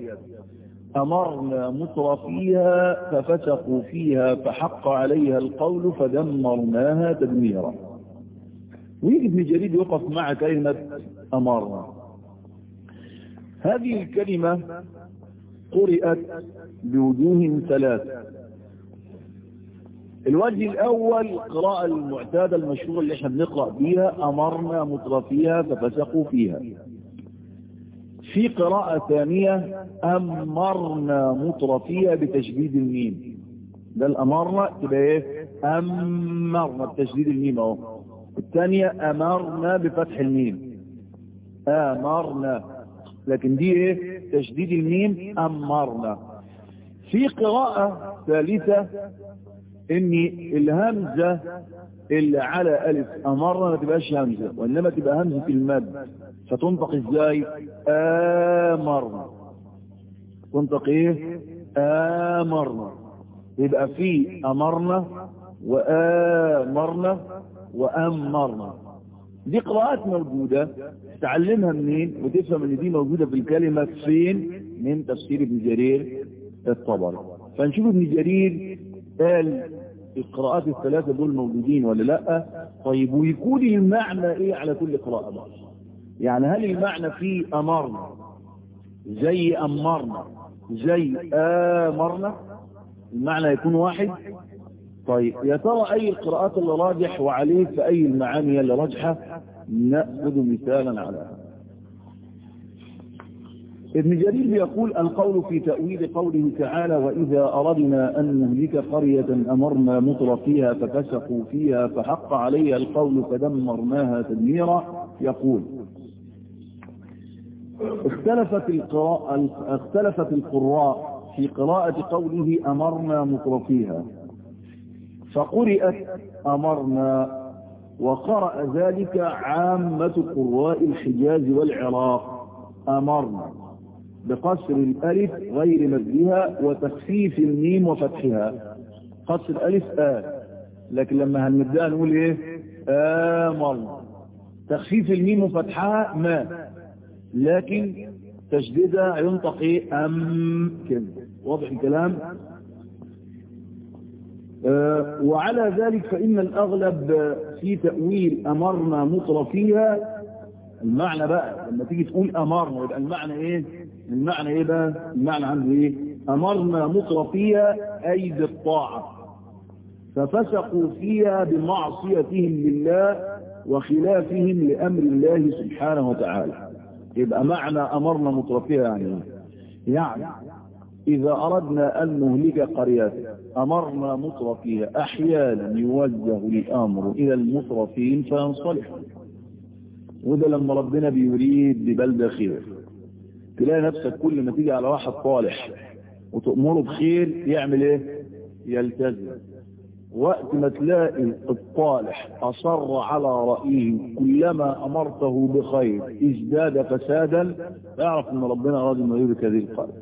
أمرنا مطر فيها ففسقوا فيها فحق عليها القول فدمرناها تدميرا ويجي ابن جريد يقف مع كلمة أمرنا هذه الكلمة قرئت بوجوه ثلاثة الوجه الأول القراءة المعتادة المشهورة اللي احنا بنقرأ بيها أمرنا مطر فيها ففسقوا فيها في قراءة ثانية أمرنا مطر فيها بتشديد الميم ده الأمرنا تبقى ايه أمرنا بتشديد الميم اهو الثانية أمرنا بفتح الميم أمرنا لكن دي ايه تشديد الميم أمرنا في قراءة ثالثة ان الهمزة اللي على ألف أمرنا ما تبقاش همزة وإنما تبقى همزة المد فتنطق ازاي آمرنا تنطق ايه آمرنا يبقى في أمرنا وآمرنا وأمرنا دي قراءات موجودة تعلمها منين وتفهم ان دي موجودة في الكلمة فين من تفسير ابن جرير الطبري فنشوف ابن جرير قال القراءات الثلاثة دول موجودين ولا لا طيب ويكون المعنى ايه على كل قراءة بقى يعني هل المعنى فيه امرنا زي امرنا زي امرنا المعنى يكون واحد طيب يا ترى اي القراءات اللي راجح وعليه فاي المعاني اللي راجحة نأخذ مثالا على هذا ابن جرير يقول القول في تأويل قوله تعالى وإذا أردنا أن نهلك قرية أمرنا مطر فيها ففسقوا فيها فحق عليها القول فدمرناها تدميرا يقول اختلفت القراء اختلفت القراء في قراءة قوله أمرنا مطرفيها فقرأت أمرنا وقرأ ذلك عامة قراء الحجاز والعراق أمرنا بقصر الألف غير مدها وتخفيف الميم وفتحها قصر الألف آ لكن لما هنبدأ نقول إيه آمرنا تخفيف الميم وفتحها ما لكن تشديدها ينطق إيه أم كده واضح الكلام آه وعلى ذلك فإن الأغلب في تأويل أمرنا مطرفيها المعنى بقى لما تيجي تقول أمرنا يبقى المعنى إيه المعنى إيه بقى المعنى عنده إيه أمرنا مطرفيها أي بالطاعة ففسقوا فيها بمعصيتهم لله وخلافهم لأمر الله سبحانه وتعالى يبقى معنى أمرنا مطرفيها يعني يعني إذا أردنا أن نهلك قرية أمرنا مطرفيها أحيانا يوجه الأمر إلى المطرفين فينصلح وده لما ربنا بيريد ببلدة خير تلاقي نفسك كل ما تيجي على واحد صالح وتأمره بخير يعمل ايه يلتزم وقت ما تلاقي الطالح أصر على رأيه كلما أمرته بخير ازداد فسادا اعرف ان ربنا أراد انه يدرك هذه القائد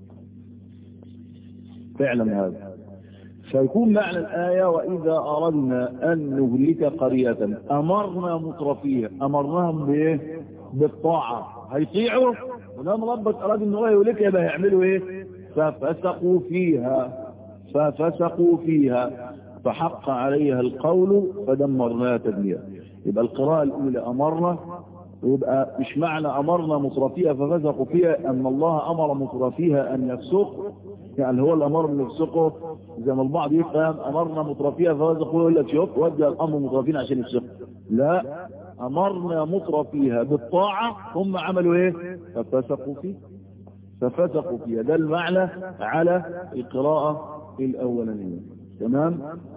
فعلا هذا فيكون معنى الآية وإذا أردنا أن نهلك قرية أمرنا مطرفيها أمرناهم بإيه بالطاعة هيطيعوا ولما ربك أراد أنه يهلكها يبقى هيعملوا إيه ففسقوا فيها ففسقوا فيها فحق عليها القول فدمرناها تدميرا يبقى القراءة الأولى أمرنا ويبقى مش معنى أمرنا مطرفيها ففسقوا فيها أن الله أمر مطرفيها أن يفسقوا يعني هو الأمر اللي يفسقوا زي ما البعض يفهم أمرنا مطرفيها ففسقوا يقول لك شوف وجه الأمر مطرفين عشان يفسقوا لا أمرنا مطرفيها بالطاعة هم عملوا إيه ففسقوا فيه ففسقوا فيها ده المعنى على القراءة الأولانية تمام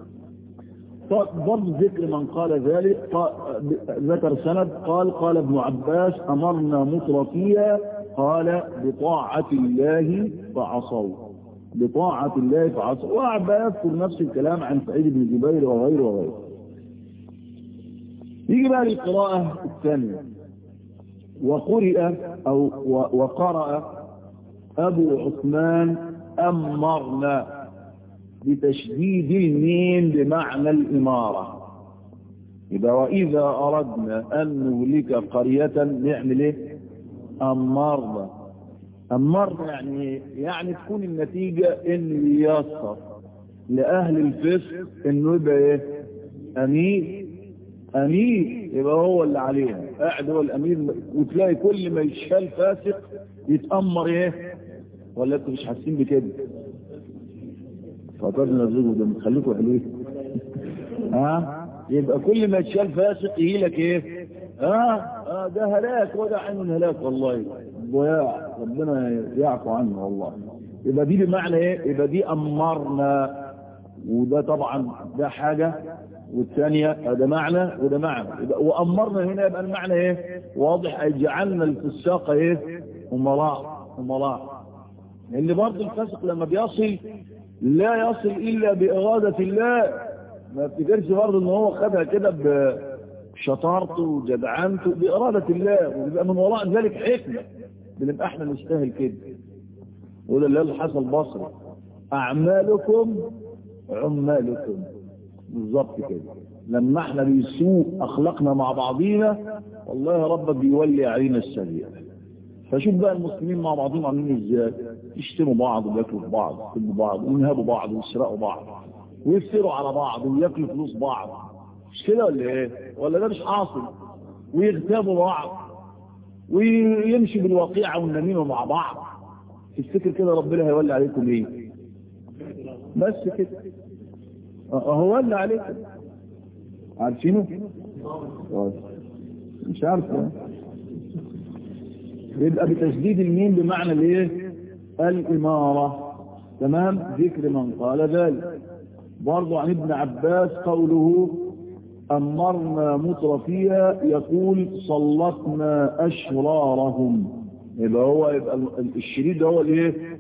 برضه ذكر من قال ذلك ذكر سند قال قال ابن عباس أمرنا مطرفيها قال بطاعة الله فعصوا بطاعة الله فعصوا وعباس يذكر نفس الكلام عن سعيد بن جبير وغيره وغيره يجي بقى للقراءة الثانية وقرئ أو وقرأ أبو عثمان أمرنا بتشديد الميم بمعنى الإمارة يبقى وإذا أردنا أن نهلك قرية نعمل إيه أمرنا أمرنا يعني يعني تكون النتيجة إن ييسر لأهل الفسق إنه يبقى إيه أمير أمير يبقى هو اللي عليها قاعد هو الأمير وتلاقي كل ما يشال فاسق يتأمر إيه ولا أنتوا مش حاسين بكده فقدنا نزلوا ده متخليكوا حلوين ها يبقى كل ما يتشال فاسق يجي لك ايه ها آه ده هلاك وده عين الهلاك والله ضياع ربنا يعفو عنه والله يبقى دي بمعنى ايه يبقى دي امرنا وده طبعا ده حاجة والثانية ده معنى وده معنى يبقى وامرنا هنا يبقى المعنى ايه واضح اي جعلنا الفساق ايه امراء امراء لان برضه الفاسق لما بيصل لا يصل إلا بإرادة الله ما افتكرش برضه ان هو خدها كده بشطارته وجدعنته بإرادة الله ويبقى من وراء ذلك حكمة بنبقى احنا نستاهل كده وده اللي حصل بصري أعمالكم عمالكم بالظبط كده لما احنا بيسوء أخلاقنا مع بعضينا والله ربك بيولي علينا السبيل فشوف بقى المسلمين مع بعضهم عاملين ازاي يشتموا بعض وياكلوا في بعض ويسبوا بعض وينهبوا بعض ويسرقوا بعض ويفتروا على بعض وياكلوا فلوس بعض مش كده ولا ايه ولا ده مش حاصل ويغتابوا بعض ويمشي بالواقعة والنميمة مع بعض تفتكر كده ربنا هيولي عليكم ايه بس كده هو ولى عليكم عارفينه مش عارفه يبقى بتشديد الميم بمعنى الايه الاماره تمام ذكر من قال ذلك برضو عن ابن عباس قوله امرنا مترفيها يقول سلطنا اشرارهم يبقى هو يبقى الشريد هو الايه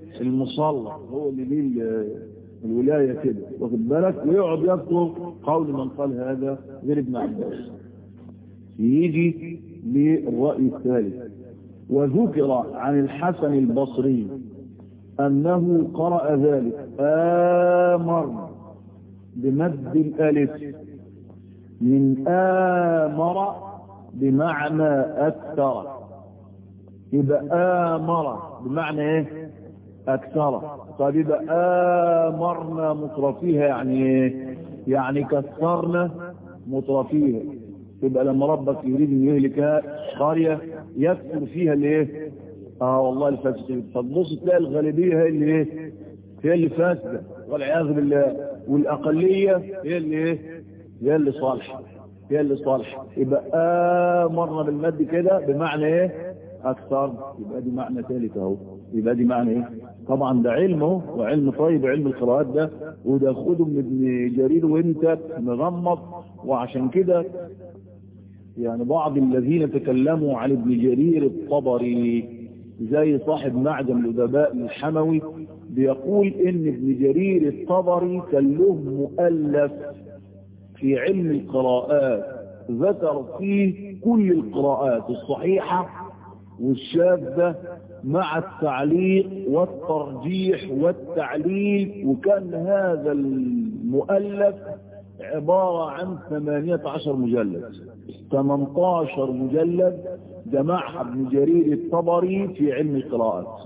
المصلى هو اللي ليه الولاية كده واخد بالك ويقعد يذكر قول من قال هذا غير ابن عباس يجي للرأي الثالث وذكر عن الحسن البصري أنه قرأ ذلك آمر بمد الألف من آمر بمعنى أكثر يبقى آمر بمعنى إيه أكثر طيب يبقى آمرنا مطرفيها يعني إيه يعني كثرنا مطرفيها يبقى لما ربك يريد أن يهلك قرية يكثر فيها الايه اه والله الفاسدين فتبص تلاقي الغالبية هي اللي ايه هي اللي فاسدة والعياذ بالله والأقلية هي اللي ايه هي اللي صالحة هي اللي صالحة يبقى آمرنا بالمد كده بمعنى ايه أكثر يبقى دي معنى ثالث اهو يبقى دي معنى ايه طبعا ده علمه وعلم طيب علم القراءات ده وده خده من ابن جرير وانت مغمض وعشان كده يعني بعض الذين تكلموا عن ابن جرير الطبري زي صاحب معجم الأدباء الحموي بيقول ان ابن جرير الطبري كان له مؤلف في علم القراءات ذكر فيه كل القراءات الصحيحة والشاذة مع التعليق والترجيح والتعليل وكان هذا المؤلف عبارة عن 18 مجلد 18 مجلد جمعها ابن جرير الطبري في علم القراءات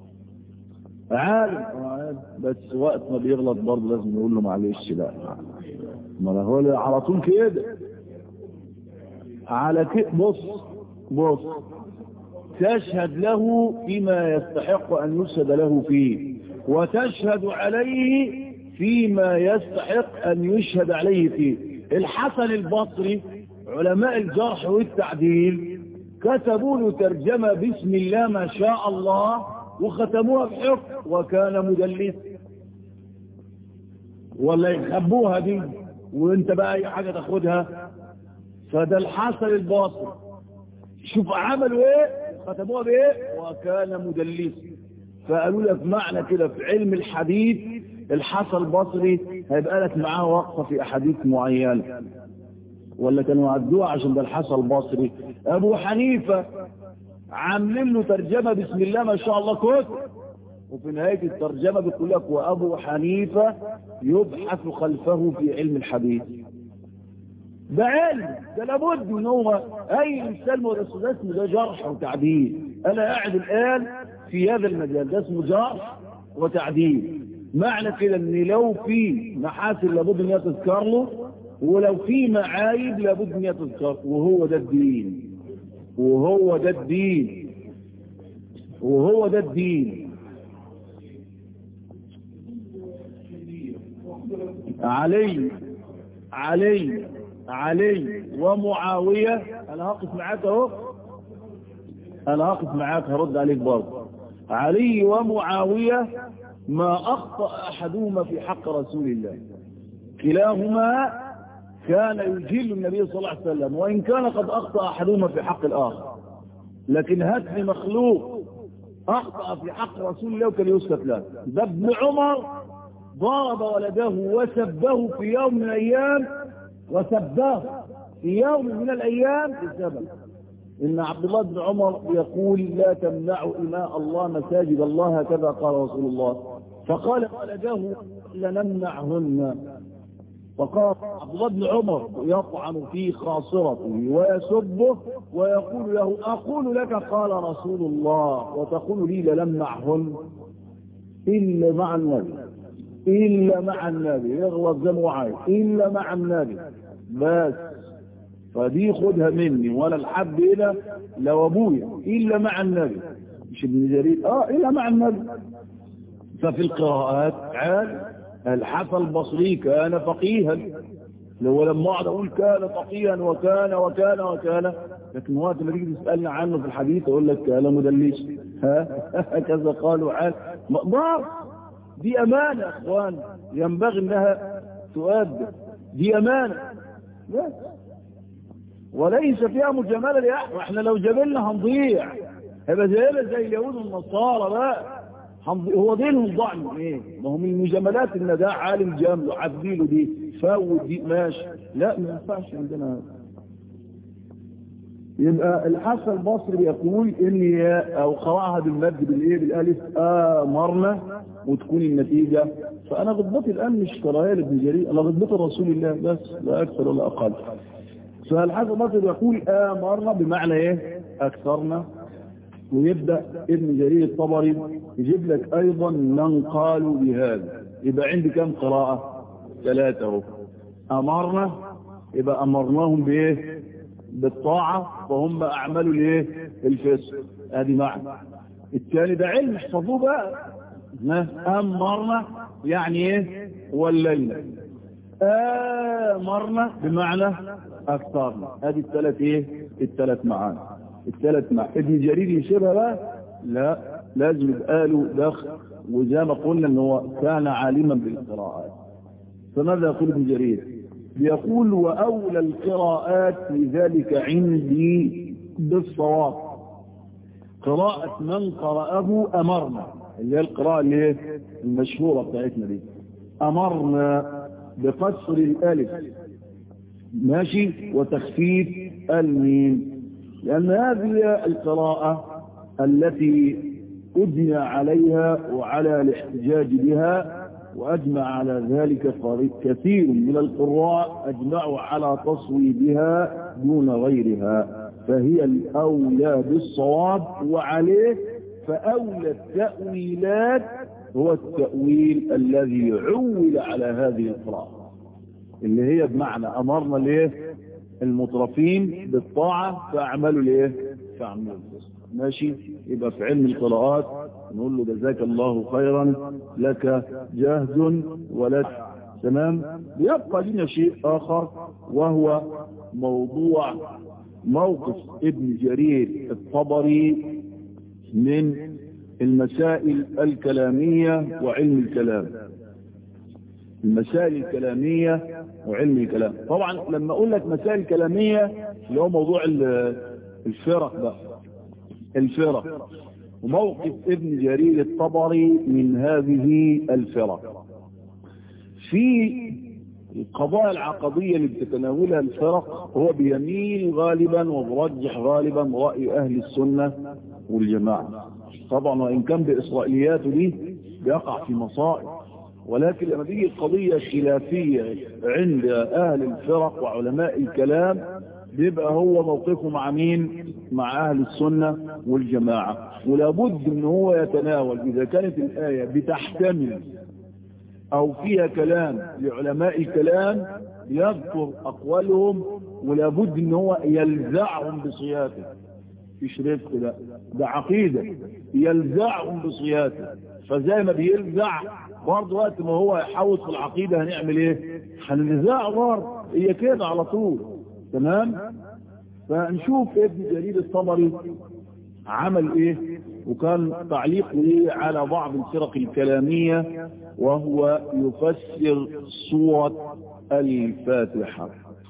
عالم بس وقت ما بيغلط برضه لازم نقول له معلش لا ما هو على طول كده على كده بص بص تشهد له فيما يستحق أن يشهد له فيه وتشهد عليه فيما يستحق أن يشهد عليه فيه الحسن البصري علماء الجرح والتعديل كتبوا له ترجمة بسم الله ما شاء الله وختموها بحفظ وكان مدلس ولا يخبوها دي وانت بقى اي حاجة تاخدها فده الحسن البصري شوف عملوا ايه ختموها بايه وكان مدلس فقالوا لك معنى كده في علم الحديث الحسن البصري هيبقى لك معاه وقفة في أحاديث معينة ولا كانوا عدوها عشان ده الحسن البصري أبو حنيفة عاملين له ترجمة بسم الله ما شاء الله كتب وفي نهاية الترجمة بيقول لك وأبو حنيفة يبحث خلفه في علم الحديث ده علم ده لابد ان هو اي انسان ورسول اسمه ده جرح وتعديل انا قاعد الان في هذا المجال ده اسمه جرح وتعديل معنى كده ان لو في محاسن لابد ان تذكر له ولو في معايب لابد ان تذكر وهو ده الدين وهو ده الدين وهو ده الدين علي علي علي ومعاوية انا هقف معاك اهو انا هقف معاك هرد عليك برضه علي ومعاوية ما أخطأ أحدهما في حق رسول الله كلاهما كان يجل النبي صلى الله عليه وسلم وإن كان قد أخطأ أحدهما في حق الآخر لكن هات مخلوق أخطأ في حق رسول الله وكان يسكت له ده ابن عمر ضرب ولده وسبه في يوم من الأيام وسبه في يوم من الأيام بسبب إن عبد الله بن عمر يقول لا تمنعوا إماء الله مساجد الله هكذا قال رسول الله فقال ولده لنمنعهن فقال عبد الله بن عمر يطعن في خاصرته ويسبه ويقول له أقول لك قال رسول الله وتقول لي لنمنعهن إلا مع النبي إلا مع النبي يغلط زي ما عايز إلا مع النبي بس فدي خدها مني ولا الحد هنا لو ابويا الا مع النبي مش ابن جرير اه الا مع النبي ففي القراءات عال الحسن البصري كان فقيها لو لما اقعد اقول كان فقيها وكان وكان وكان لكن وقت ما تيجي تسالنا عنه في الحديث اقول لك كان مدلس ها هكذا قالوا عال مقدار دي امانه يا اخوان ينبغي انها تؤدى دي امانه بس وليس فيها مجاملة لأحد احنا لو جبلنا هنضيع هيبقى زينا زي اليهود والنصارى بقى هو دينهم ضاع من ايه ما هو من المجاملات ان ده عالم جامل وعديله دي فوت دي ماشي لا ما ينفعش عندنا يبقى الحسن البصري يقول اني او قراها بالمد بالايه بالالف امرنا وتكون النتيجه فانا غضبتي الان مش كراهيه لابن جرير انا غضبتي رسول الله بس لا اكثر ولا اقل فالحسن البصري يقول امرنا بمعنى ايه اكثرنا ويبدا ابن جرير الطبري يجيب لك ايضا من قالوا بهذا يبقى عندي كم قراءه ثلاثه اهو امرنا يبقى امرناهم بايه بالطاعة فهم أعملوا الايه الفسق ادي معنى الثاني ده علم احفظوه بقى أمرنا يعني ايه والليل آمرنا بمعنى أكثرنا ادي الثلاث ايه الثلاث معاني الثلاث معاني ابن جرير يشبه بقى لا لازم يبقى له دخل وزي ما قلنا ان هو كان عالما بالقراءات فماذا يقول ابن جرير يقول وأولى القراءات لذلك عندي بالصواب قراءة من قرأه أمرنا اللي هي القراءة اللي هي المشهورة بتاعتنا دي أمرنا بقصر الألف ماشي وتخفيف الميم لأن هذه القراءة التي أدنى عليها وعلى الاحتجاج بها وأجمع على ذلك كثير من القراء أجمعوا على تصويبها دون غيرها فهي الأولى بالصواب وعليه فأولى التأويلات هو التأويل الذي عول على هذه القراءة اللي هي بمعنى أمرنا ليه المترفين بالطاعة فأعملوا ليه فأعملوا الفسق ماشي يبقى في علم القراءات نقول له جزاك الله خيرا لك جهد ولك تمام يبقى لنا شيء آخر وهو موضوع موقف ابن جرير الطبري من المسائل الكلامية وعلم الكلام المسائل الكلامية وعلم الكلام طبعا لما اقول لك مسائل كلامية اللي هو موضوع الفرق بقى الفرق وموقف ابن جرير الطبري من هذه الفرق في القضايا العقدية اللي بتتناولها الفرق هو بيميل غالبا وبرجح غالبا رأي أهل السنة والجماعة طبعا وإن كان بإسرائيلياته دي بيقع في مصائب ولكن لما تيجي القضية خلافية عند أهل الفرق وعلماء الكلام بيبقى هو موقفه مع مين مع أهل السنة والجماعة ولابد ان هو يتناول إذا كانت الآية بتحتمل أو فيها كلام لعلماء الكلام يذكر أقوالهم ولابد ان هو يلزعهم بصياته مش رفق ده ده عقيدة يلزعهم بصياته فزي ما بيلزع برضه وقت ما هو يحوط في العقيدة هنعمل ايه هنلزعه برضه هي كده على طول تمام فنشوف ابن جرير الطبري عمل ايه وكان تعليق ايه على بعض الفرق الكلامية وهو يفسر سورة الفاتحة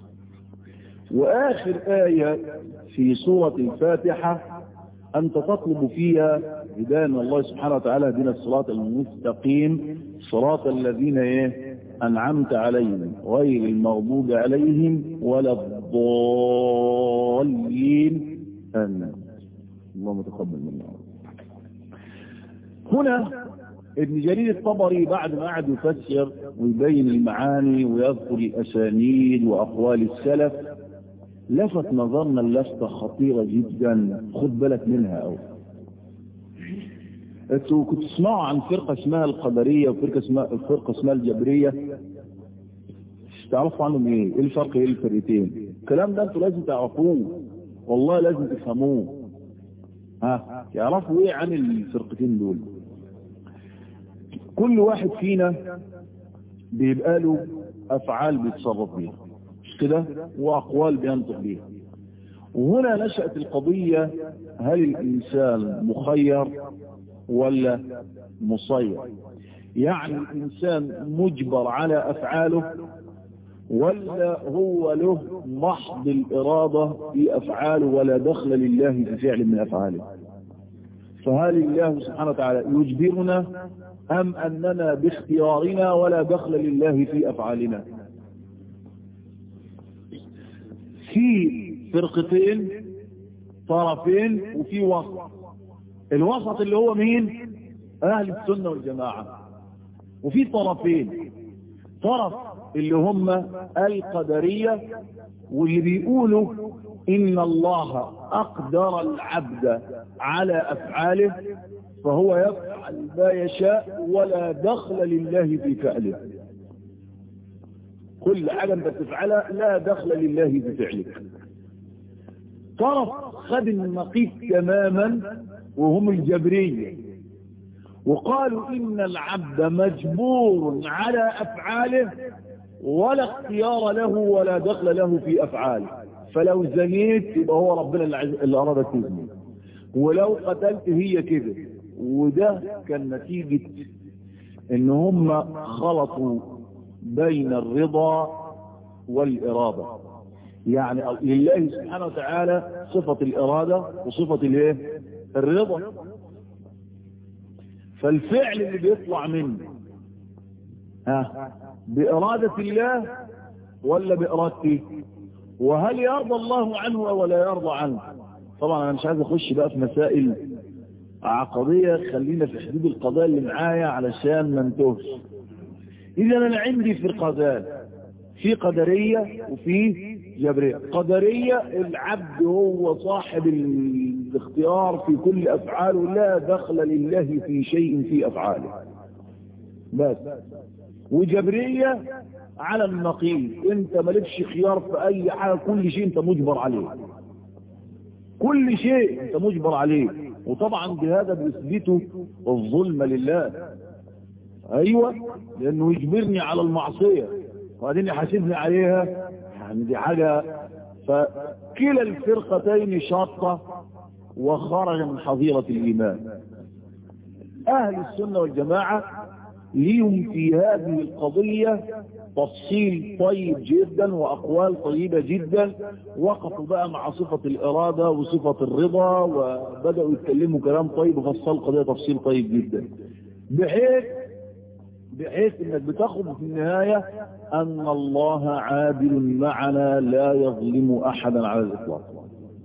واخر آية في سورة الفاتحة انت تطلب فيها هداية من الله سبحانه وتعالى دين الصراط المستقيم صراط الذين ايه انعمت عليهم غير المغضوب عليهم ولا الضالين امين اللهم تقبل منا هنا ابن جرير الطبري بعد ما قعد يفسر ويبين المعاني ويذكر الاسانيد واقوال السلف لفت نظرنا اللفتة خطيرة جدا خد بالك منها أو انتوا كنتوا تسمعوا عن فرقة اسمها القدرية وفرقة اسمها فرقة اسمها الجبرية تعرفوا عنهم ايه ايه الفرق ايه الفرقتين الكلام ده انتوا لازم تعرفوه والله لازم تفهموه ها يعرفوا ايه عن الفرقتين دول كل واحد فينا بيبقى له افعال بيتصرف بيها مش كده واقوال بينطق بيها وهنا نشأت القضية هل الإنسان مخير ولا مصير يعني الإنسان مجبر على أفعاله ولا هو له محض الإرادة في أفعاله ولا دخل لله في فعل من أفعاله فهل الله سبحانه وتعالى يجبرنا أم أننا باختيارنا ولا دخل لله في أفعالنا في فرقتين طرفين وفي وسط الوسط اللي هو مين أهل السنة والجماعة وفي طرفين طرف اللي هم القدرية واللي بيقولوا إن الله أقدر العبد على أفعاله فهو يفعل ما يشاء ولا دخل لله في فعله كل حاجة انت بتفعلها لا دخل لله في فعلك طرف خد النقيض تماما وهم الجبرية وقالوا إن العبد مجبور على أفعاله ولا اختيار له ولا دخل له في أفعاله فلو زنيت يبقى هو ربنا اللي أراد تزني ولو قتلت هي كده وده كان نتيجة ان هم خلطوا بين الرضا والإرادة يعني لله سبحانه وتعالى صفة الإرادة وصفة الايه الرضا فالفعل اللي بيطلع منه ها بإرادة الله ولا بإرادته وهل يرضى الله عنه ولا يرضى عنه طبعا انا مش عايز اخش بقى في مسائل عقدية خلينا في حدود القضايا اللي معايا علشان ما انتهش اذا انا عندي فرقتان في قدرية وفي جبرية قدرية العبد هو صاحب الاختيار في كل افعاله لا دخل لله في شيء في افعاله بس وجبرية على النقيض انت مالكش خيار في اي حاجة كل شيء انت مجبر عليه كل شيء انت مجبر عليه وطبعا بهذا بيثبتوا الظلم لله ايوه لانه يجبرني على المعصية وبعدين يحاسبني عليها يعني دي حاجة فكلا الفرقتين شاطة وخرج من حظيرة الايمان اهل السنة والجماعة ليهم في هذه القضية تفصيل طيب جدا وأقوال طيبة جدا وقفوا بقى مع صفة الإرادة وصفة الرضا وبدأوا يتكلموا كلام طيب وفصل القضية تفصيل طيب جدا بحيث بحيث انك بتاخد في النهاية ان الله عادل معنا لا يظلم احدا على الاطلاق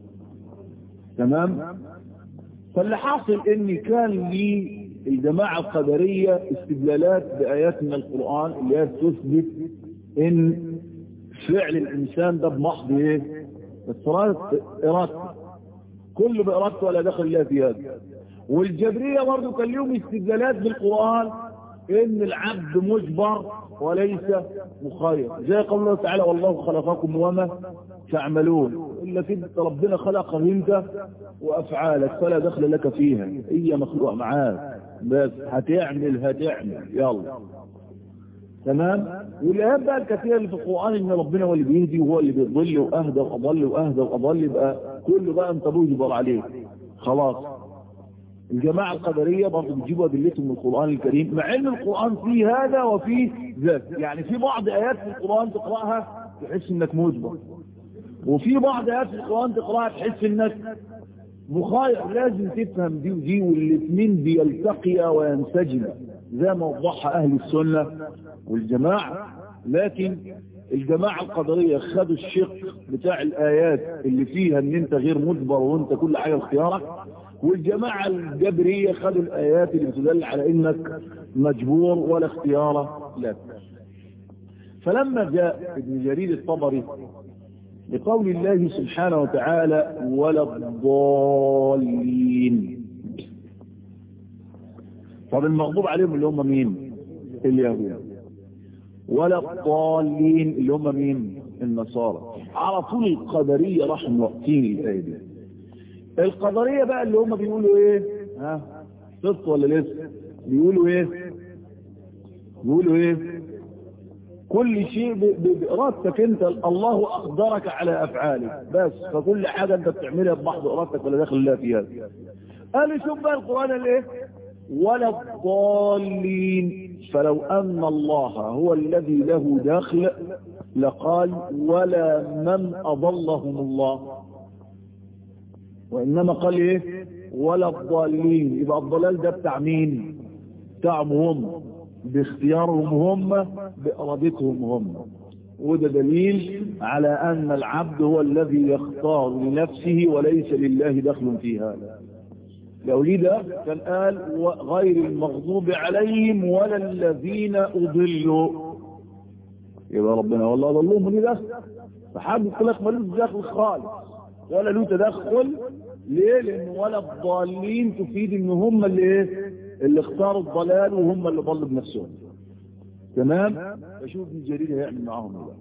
تمام فاللي حاصل ان كان لي الجماعة القدرية استدلالات بآيات من القرآن اللي هي تثبت ان فعل الانسان ده بمحض ايه ارادته كله بارادته ولا دخل الله في هذا والجبرية برضه كان لهم استدلالات بالقرآن ان العبد مجبر وليس مخير زي قول الله تعالى والله خلقكم وما تعملون الا في ربنا خلق انت وافعالك فلا دخل لك فيها هي مخلوق معاك بس هتعمل هتعمل يلا تمام والايات بقى الكثيره اللي في القران ان ربنا هو اللي بيهدي وهو اللي بيضل واهدى واضل واهدى واضل يبقى كله بقى انت مجبر عليه خلاص الجماعة القدرية برضه بيجيبوا أدلتهم من القرآن الكريم مع أن القرآن فيه هذا وفيه ذاك يعني في بعض آيات في القرآن تقرأها تحس أنك مجبر وفي بعض آيات في القرآن تقرأها تحس أنك مخاير لازم تفهم دي ودي والاثنين بيلتقيا وينسجما زي ما وضحها أهل السنة والجماعة لكن الجماعة القدرية خدوا الشق بتاع الآيات اللي فيها ان انت غير مجبر وانت كل حاجة اختيارك والجماعة الجبرية خدوا الآيات اللي بتدل على انك مجبور ولا اختيار لك فلما جاء ابن جرير الطبري لقول الله سبحانه وتعالى ولا الضالين طب المغضوب عليهم اللي هم مين اليهود ولا الضالين اللي هم مين النصارى على طول القدرية راح موقتين الآية دي القدرية بقى اللي هم بيقولوا ايه ها صدق ولا لسه بيقولوا ايه بيقولوا ايه كل شيء بإرادتك انت الله أقدرك على أفعالك بس فكل حاجة انت بتعملها بمحض إرادتك ولا داخل الله فيها قال شوف بقى القرآن الايه ولا الضالين فلو أن الله هو الذي له دخل لقال ولا من أضلهم الله وإنما قال إيه ولا الضالين يبقى الضلال ده بتاع مين بتاعهم هم باختيارهم هم بإرادتهم هم وده دليل على أن العبد هو الذي يختار لنفسه وليس لله دخل في هذا لو ده كان قال غير المغضوب عليهم ولا الذين أضلوا يبقى ربنا والله ضلهم من ده فحد خلق ملوش دخل خالص ولا له تدخل ليه لان ولا الضالين تفيد ان هم اللي ايه اللي اختاروا الضلال وهم اللي ضلوا بنفسهم تمام فشوف ابن جرير هيعمل معاهم ايه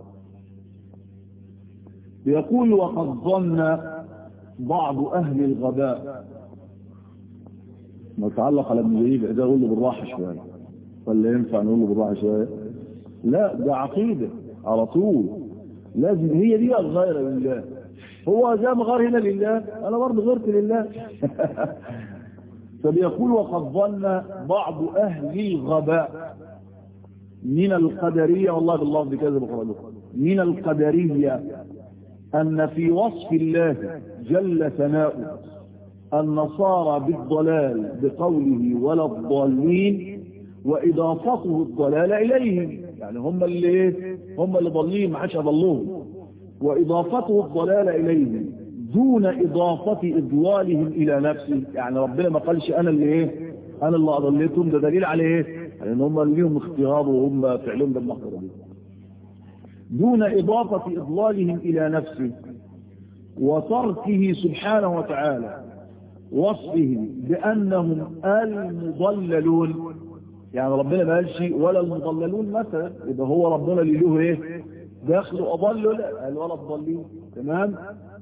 بيقول وقد ظن بعض اهل الغباء نتعلق على ابن جرير ده اقول له بالراحه شويه ولا ينفع نقول له بالراحه شويه لا ده عقيده على طول لازم هي دي الغيره لله هو زي ما غار هنا لله انا برضه غرت لله فبيقول وقد ظن بعض اهل الغباء من القدريه والله باللفظ كذا بقول من القدريه ان في وصف الله جل ثناؤه النصارى بالضلال بقوله ولا الضالين واضافته الضلال اليهم يعني هم اللي هم اللي ضالين ما حدش اضلهم واضافته الضلال اليهم دون اضافه اضلالهم الى نفسه يعني ربنا ما قالش انا اللي ايه انا اللي اضليتهم ده دليل على ايه لان هم ليهم اختيار وهم فعلهم بالمحضر دي دون اضافه اضلالهم الى نفسه وتركه سبحانه وتعالى وصفهم بانهم المضللون يعني ربنا ما قالش ولا المضللون مثلا يبقى هو ربنا اللي له ايه داخل اضلوا لا قال ولا الضالين تمام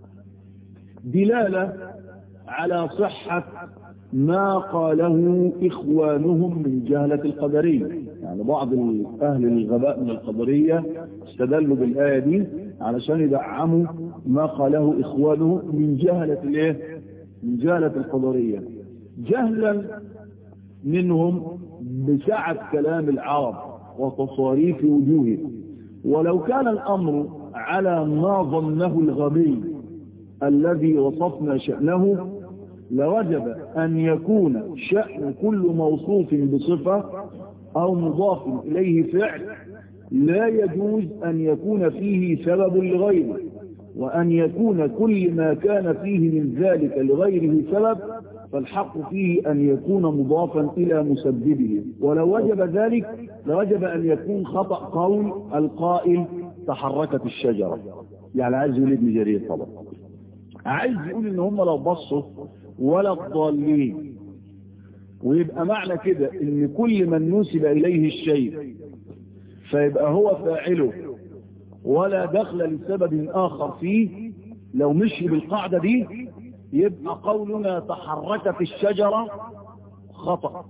دلاله على صحه ما قاله اخوانهم من جهله القدريه يعني بعض اهل الغباء من القدريه استدلوا بالايه دي علشان يدعموا ما قاله اخوانه من جهله الايه من جهله القدريه جهلا منهم بسعة كلام العرب وتصاريف وجوههم ولو كان الأمر على ما ظنه الغبي الذي وصفنا شأنه لوجب أن يكون شأن كل موصوف بصفة أو مضاف إليه فعل لا يجوز أن يكون فيه سبب لغيره وأن يكون كل ما كان فيه من ذلك لغيره سبب فالحق فيه أن يكون مضافا إلى مسببه ولو وجب ذلك لوجب أن يكون خطأ قول القائل تحركت الشجرة يعني عايز يقول ابن جرير طبعا عايز يقول ان هم لو بصوا ولا الضالين ويبقى معنى كده ان كل من نسب اليه الشيء فيبقى هو فاعله ولا دخل لسبب اخر فيه لو مشي بالقاعدة دي يبقى قولنا تحركت الشجرة خطأ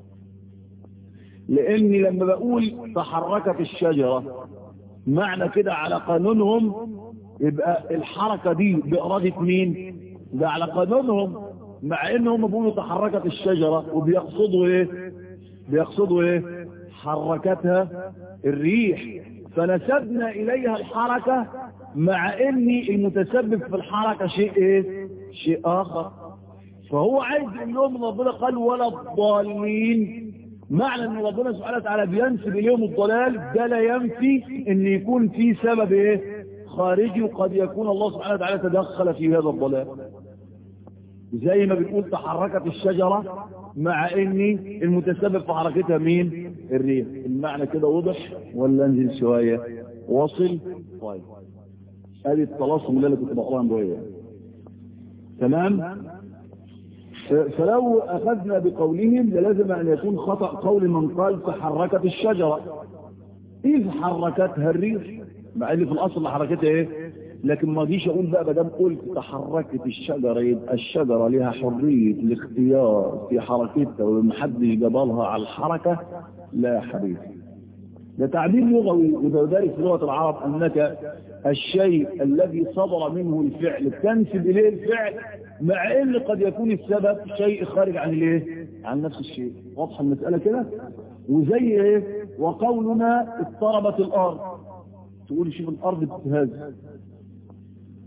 لاني لما بقول تحركت الشجرة معنى كده على قانونهم يبقى الحركة دي بإرادة مين ده على قانونهم مع انهم بيقولوا تحركت الشجرة وبيقصدوا ايه بيقصدوا ايه حركتها الريح فنسبنا اليها الحركة مع ان المتسبب في الحركة شيء ايه شيء اخر فهو عايز يقول لهم ربنا قال ولا الضالين معنى ان ربنا سبحانه وتعالى بينسب اليهم الضلال ده لا ينفي ان يكون في سبب ايه خارجي وقد يكون الله سبحانه وتعالى تدخل في هذا الضلال زي ما بنقول تحركت الشجرة مع ان المتسبب في حركتها مين الريح المعنى كده وضح ولا انزل شوية وصل طيب ادي التلاصم اللي انا كنت بقراه امبارح تمام فلو اخذنا بقولهم لازم ان يكون خطأ قول من قال تحركت الشجرة اذ حركتها الريح مع ان في الاصل حركتها ايه لكن ما جيش اقول بقى بدل قلت تحركت الشجرة يبقى الشجرة لها حرية الاختيار في حركتها ومحدش جبلها على الحركة لا يا حبيبي ده تعبير لغوي وذلك في لغة العرب انك الشيء الذي صدر منه الفعل تنسب اليه الفعل مع ان قد يكون السبب شيء خارج عن الايه عن نفس الشيء واضحه المسألة كده وزي ايه وقولنا اضطربت الارض تقول شوف الارض بتتهز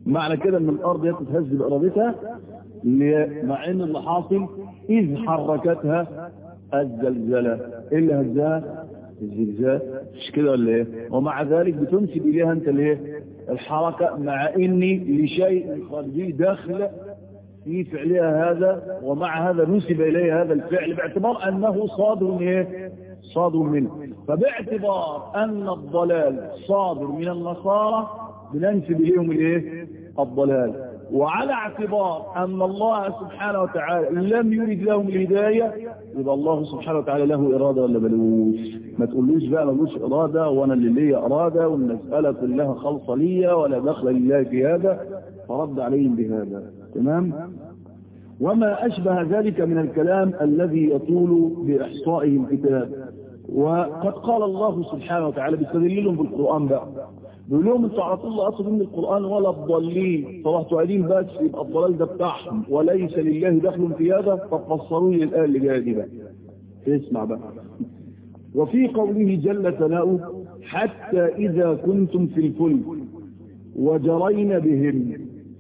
معنى كده ان الارض تتهز بارادتها مع ان اللي حاصل اذ حركتها الزلزلة ايه اللي هزها الزلزال مش كده ولا ايه ومع ذلك بتنسب اليها انت الايه الحركة مع اني لشيء خارجي داخل في فعلها هذا ومع هذا نسب اليه هذا الفعل باعتبار انه صادر من ايه صادر منه فباعتبار ان الضلال صادر من النصارى بننسب اليهم الايه الضلال وعلى اعتبار ان الله سبحانه وتعالى لم يرد لهم الهداية يبقى الله سبحانه وتعالى له ارادة ولا ملوش ما تقولوش بقى ملوش ارادة وانا اللي ليا ارادة والمسألة كلها خلصة ليا ولا دخل لله في هذا فرد عليهم بهذا تمام وما اشبه ذلك من الكلام الذي يطول باحصائه الكتاب وقد قال الله سبحانه وتعالى بيستدللهم بالقرآن بقى بيقول لهم انتوا على طول اصلا من القرآن ولا الضالين فرحتوا قاعدين بس يبقى الضلال ده بتاعهم وليس لله دخل في هذا طب فسروا لي الآية اللي جايه دي بقى اسمع بقى وفي قوله جل ثناؤه حتى إذا كنتم في الفلك وجرين بهم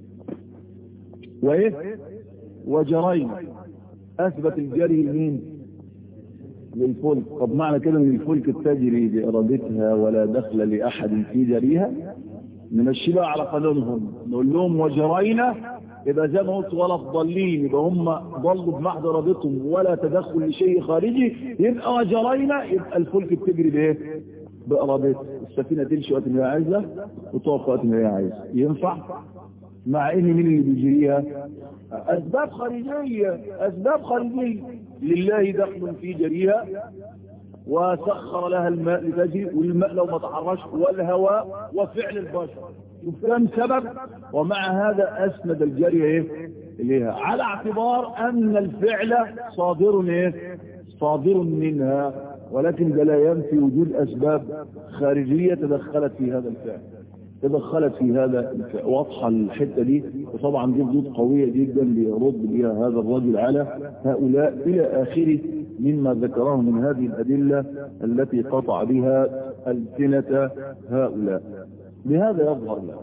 وإيه وجرين أثبت الجري لمين للفلك طب معنى كده ان الفلك تجري بإرادتها ولا دخل لأحد في جريها نمشي بقى على قانونهم نقول لهم وجرينا يبقى زي ما قلت ولا الضالين يبقى هم ضلوا بمحض ارادتهم ولا تدخل لشيء خارجي يبقى وجرينا يبقى الفلك بتجري بايه بارادتها السفينه تمشي وقت ما هي عايزه وتقف وقت ما هي عايزه ينفع مع ان مين اللي بيجريها اسباب خارجيه اسباب خارجيه لله دخل في جريها وسخر لها الماء لتجري والماء لو ما تحرش والهواء وفعل البشر شوف كم سبب ومع هذا اسند الجري ايه اليها على اعتبار ان الفعل صادر ايه صادر منها ولكن ده لا ينفي وجود اسباب خارجيه تدخلت في هذا الفعل تدخلت في هذا واضحة الحتة دي وطبعا دي ردود قوية جدا ليرد بها هذا الرجل على هؤلاء إلى آخره مما ذكره من هذه الأدلة التي قطع بها ألسنة هؤلاء بهذا يظهر له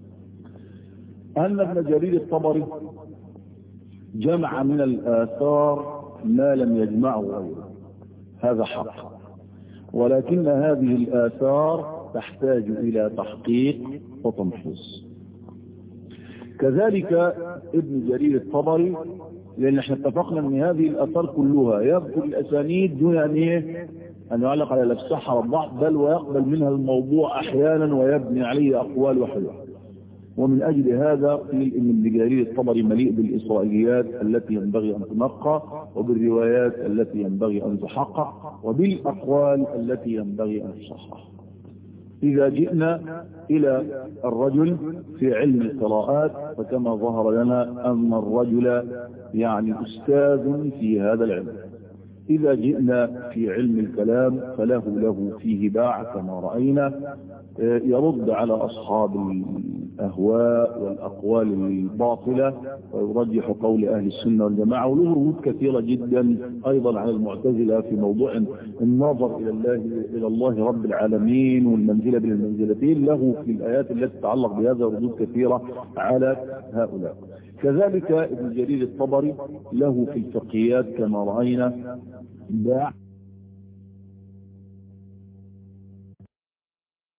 أن ابن جرير الطبري جمع من الآثار ما لم يجمعه غيره هذا حق ولكن هذه الآثار تحتاج إلى تحقيق وتمحيص كذلك ابن جرير الطبري لأن احنا اتفقنا ان هذه الأثار كلها يذكر الأسانيد دون أن ايه أن يعلق على الصحة والضعف بل ويقبل منها الموضوع أحيانا ويبني عليه أقوال وحلول ومن أجل هذا قيل إن ابن جرير الطبري مليء بالإسرائيليات التي ينبغي أن تنقى وبالروايات التي ينبغي أن تحقق وبالأقوال التي ينبغي أن تصحح إذا جئنا إلى الرجل في علم القراءات فكما ظهر لنا أن الرجل يعني أستاذ في هذا العلم إذا جئنا في علم الكلام فله له فيه باع كما رأينا يرد على أصحاب الأهواء والأقوال الباطلة ويرجح قول أهل السنة والجماعة وله ردود كثيرة جدا أيضا على المعتزلة في موضوع النظر إلى الله إلى الله رب العالمين والمنزلة بين المنزلتين له في الآيات التي تتعلق بهذا ردود كثيرة على هؤلاء كذلك ابن جرير الطبري له في الفقهيات كما رأينا باع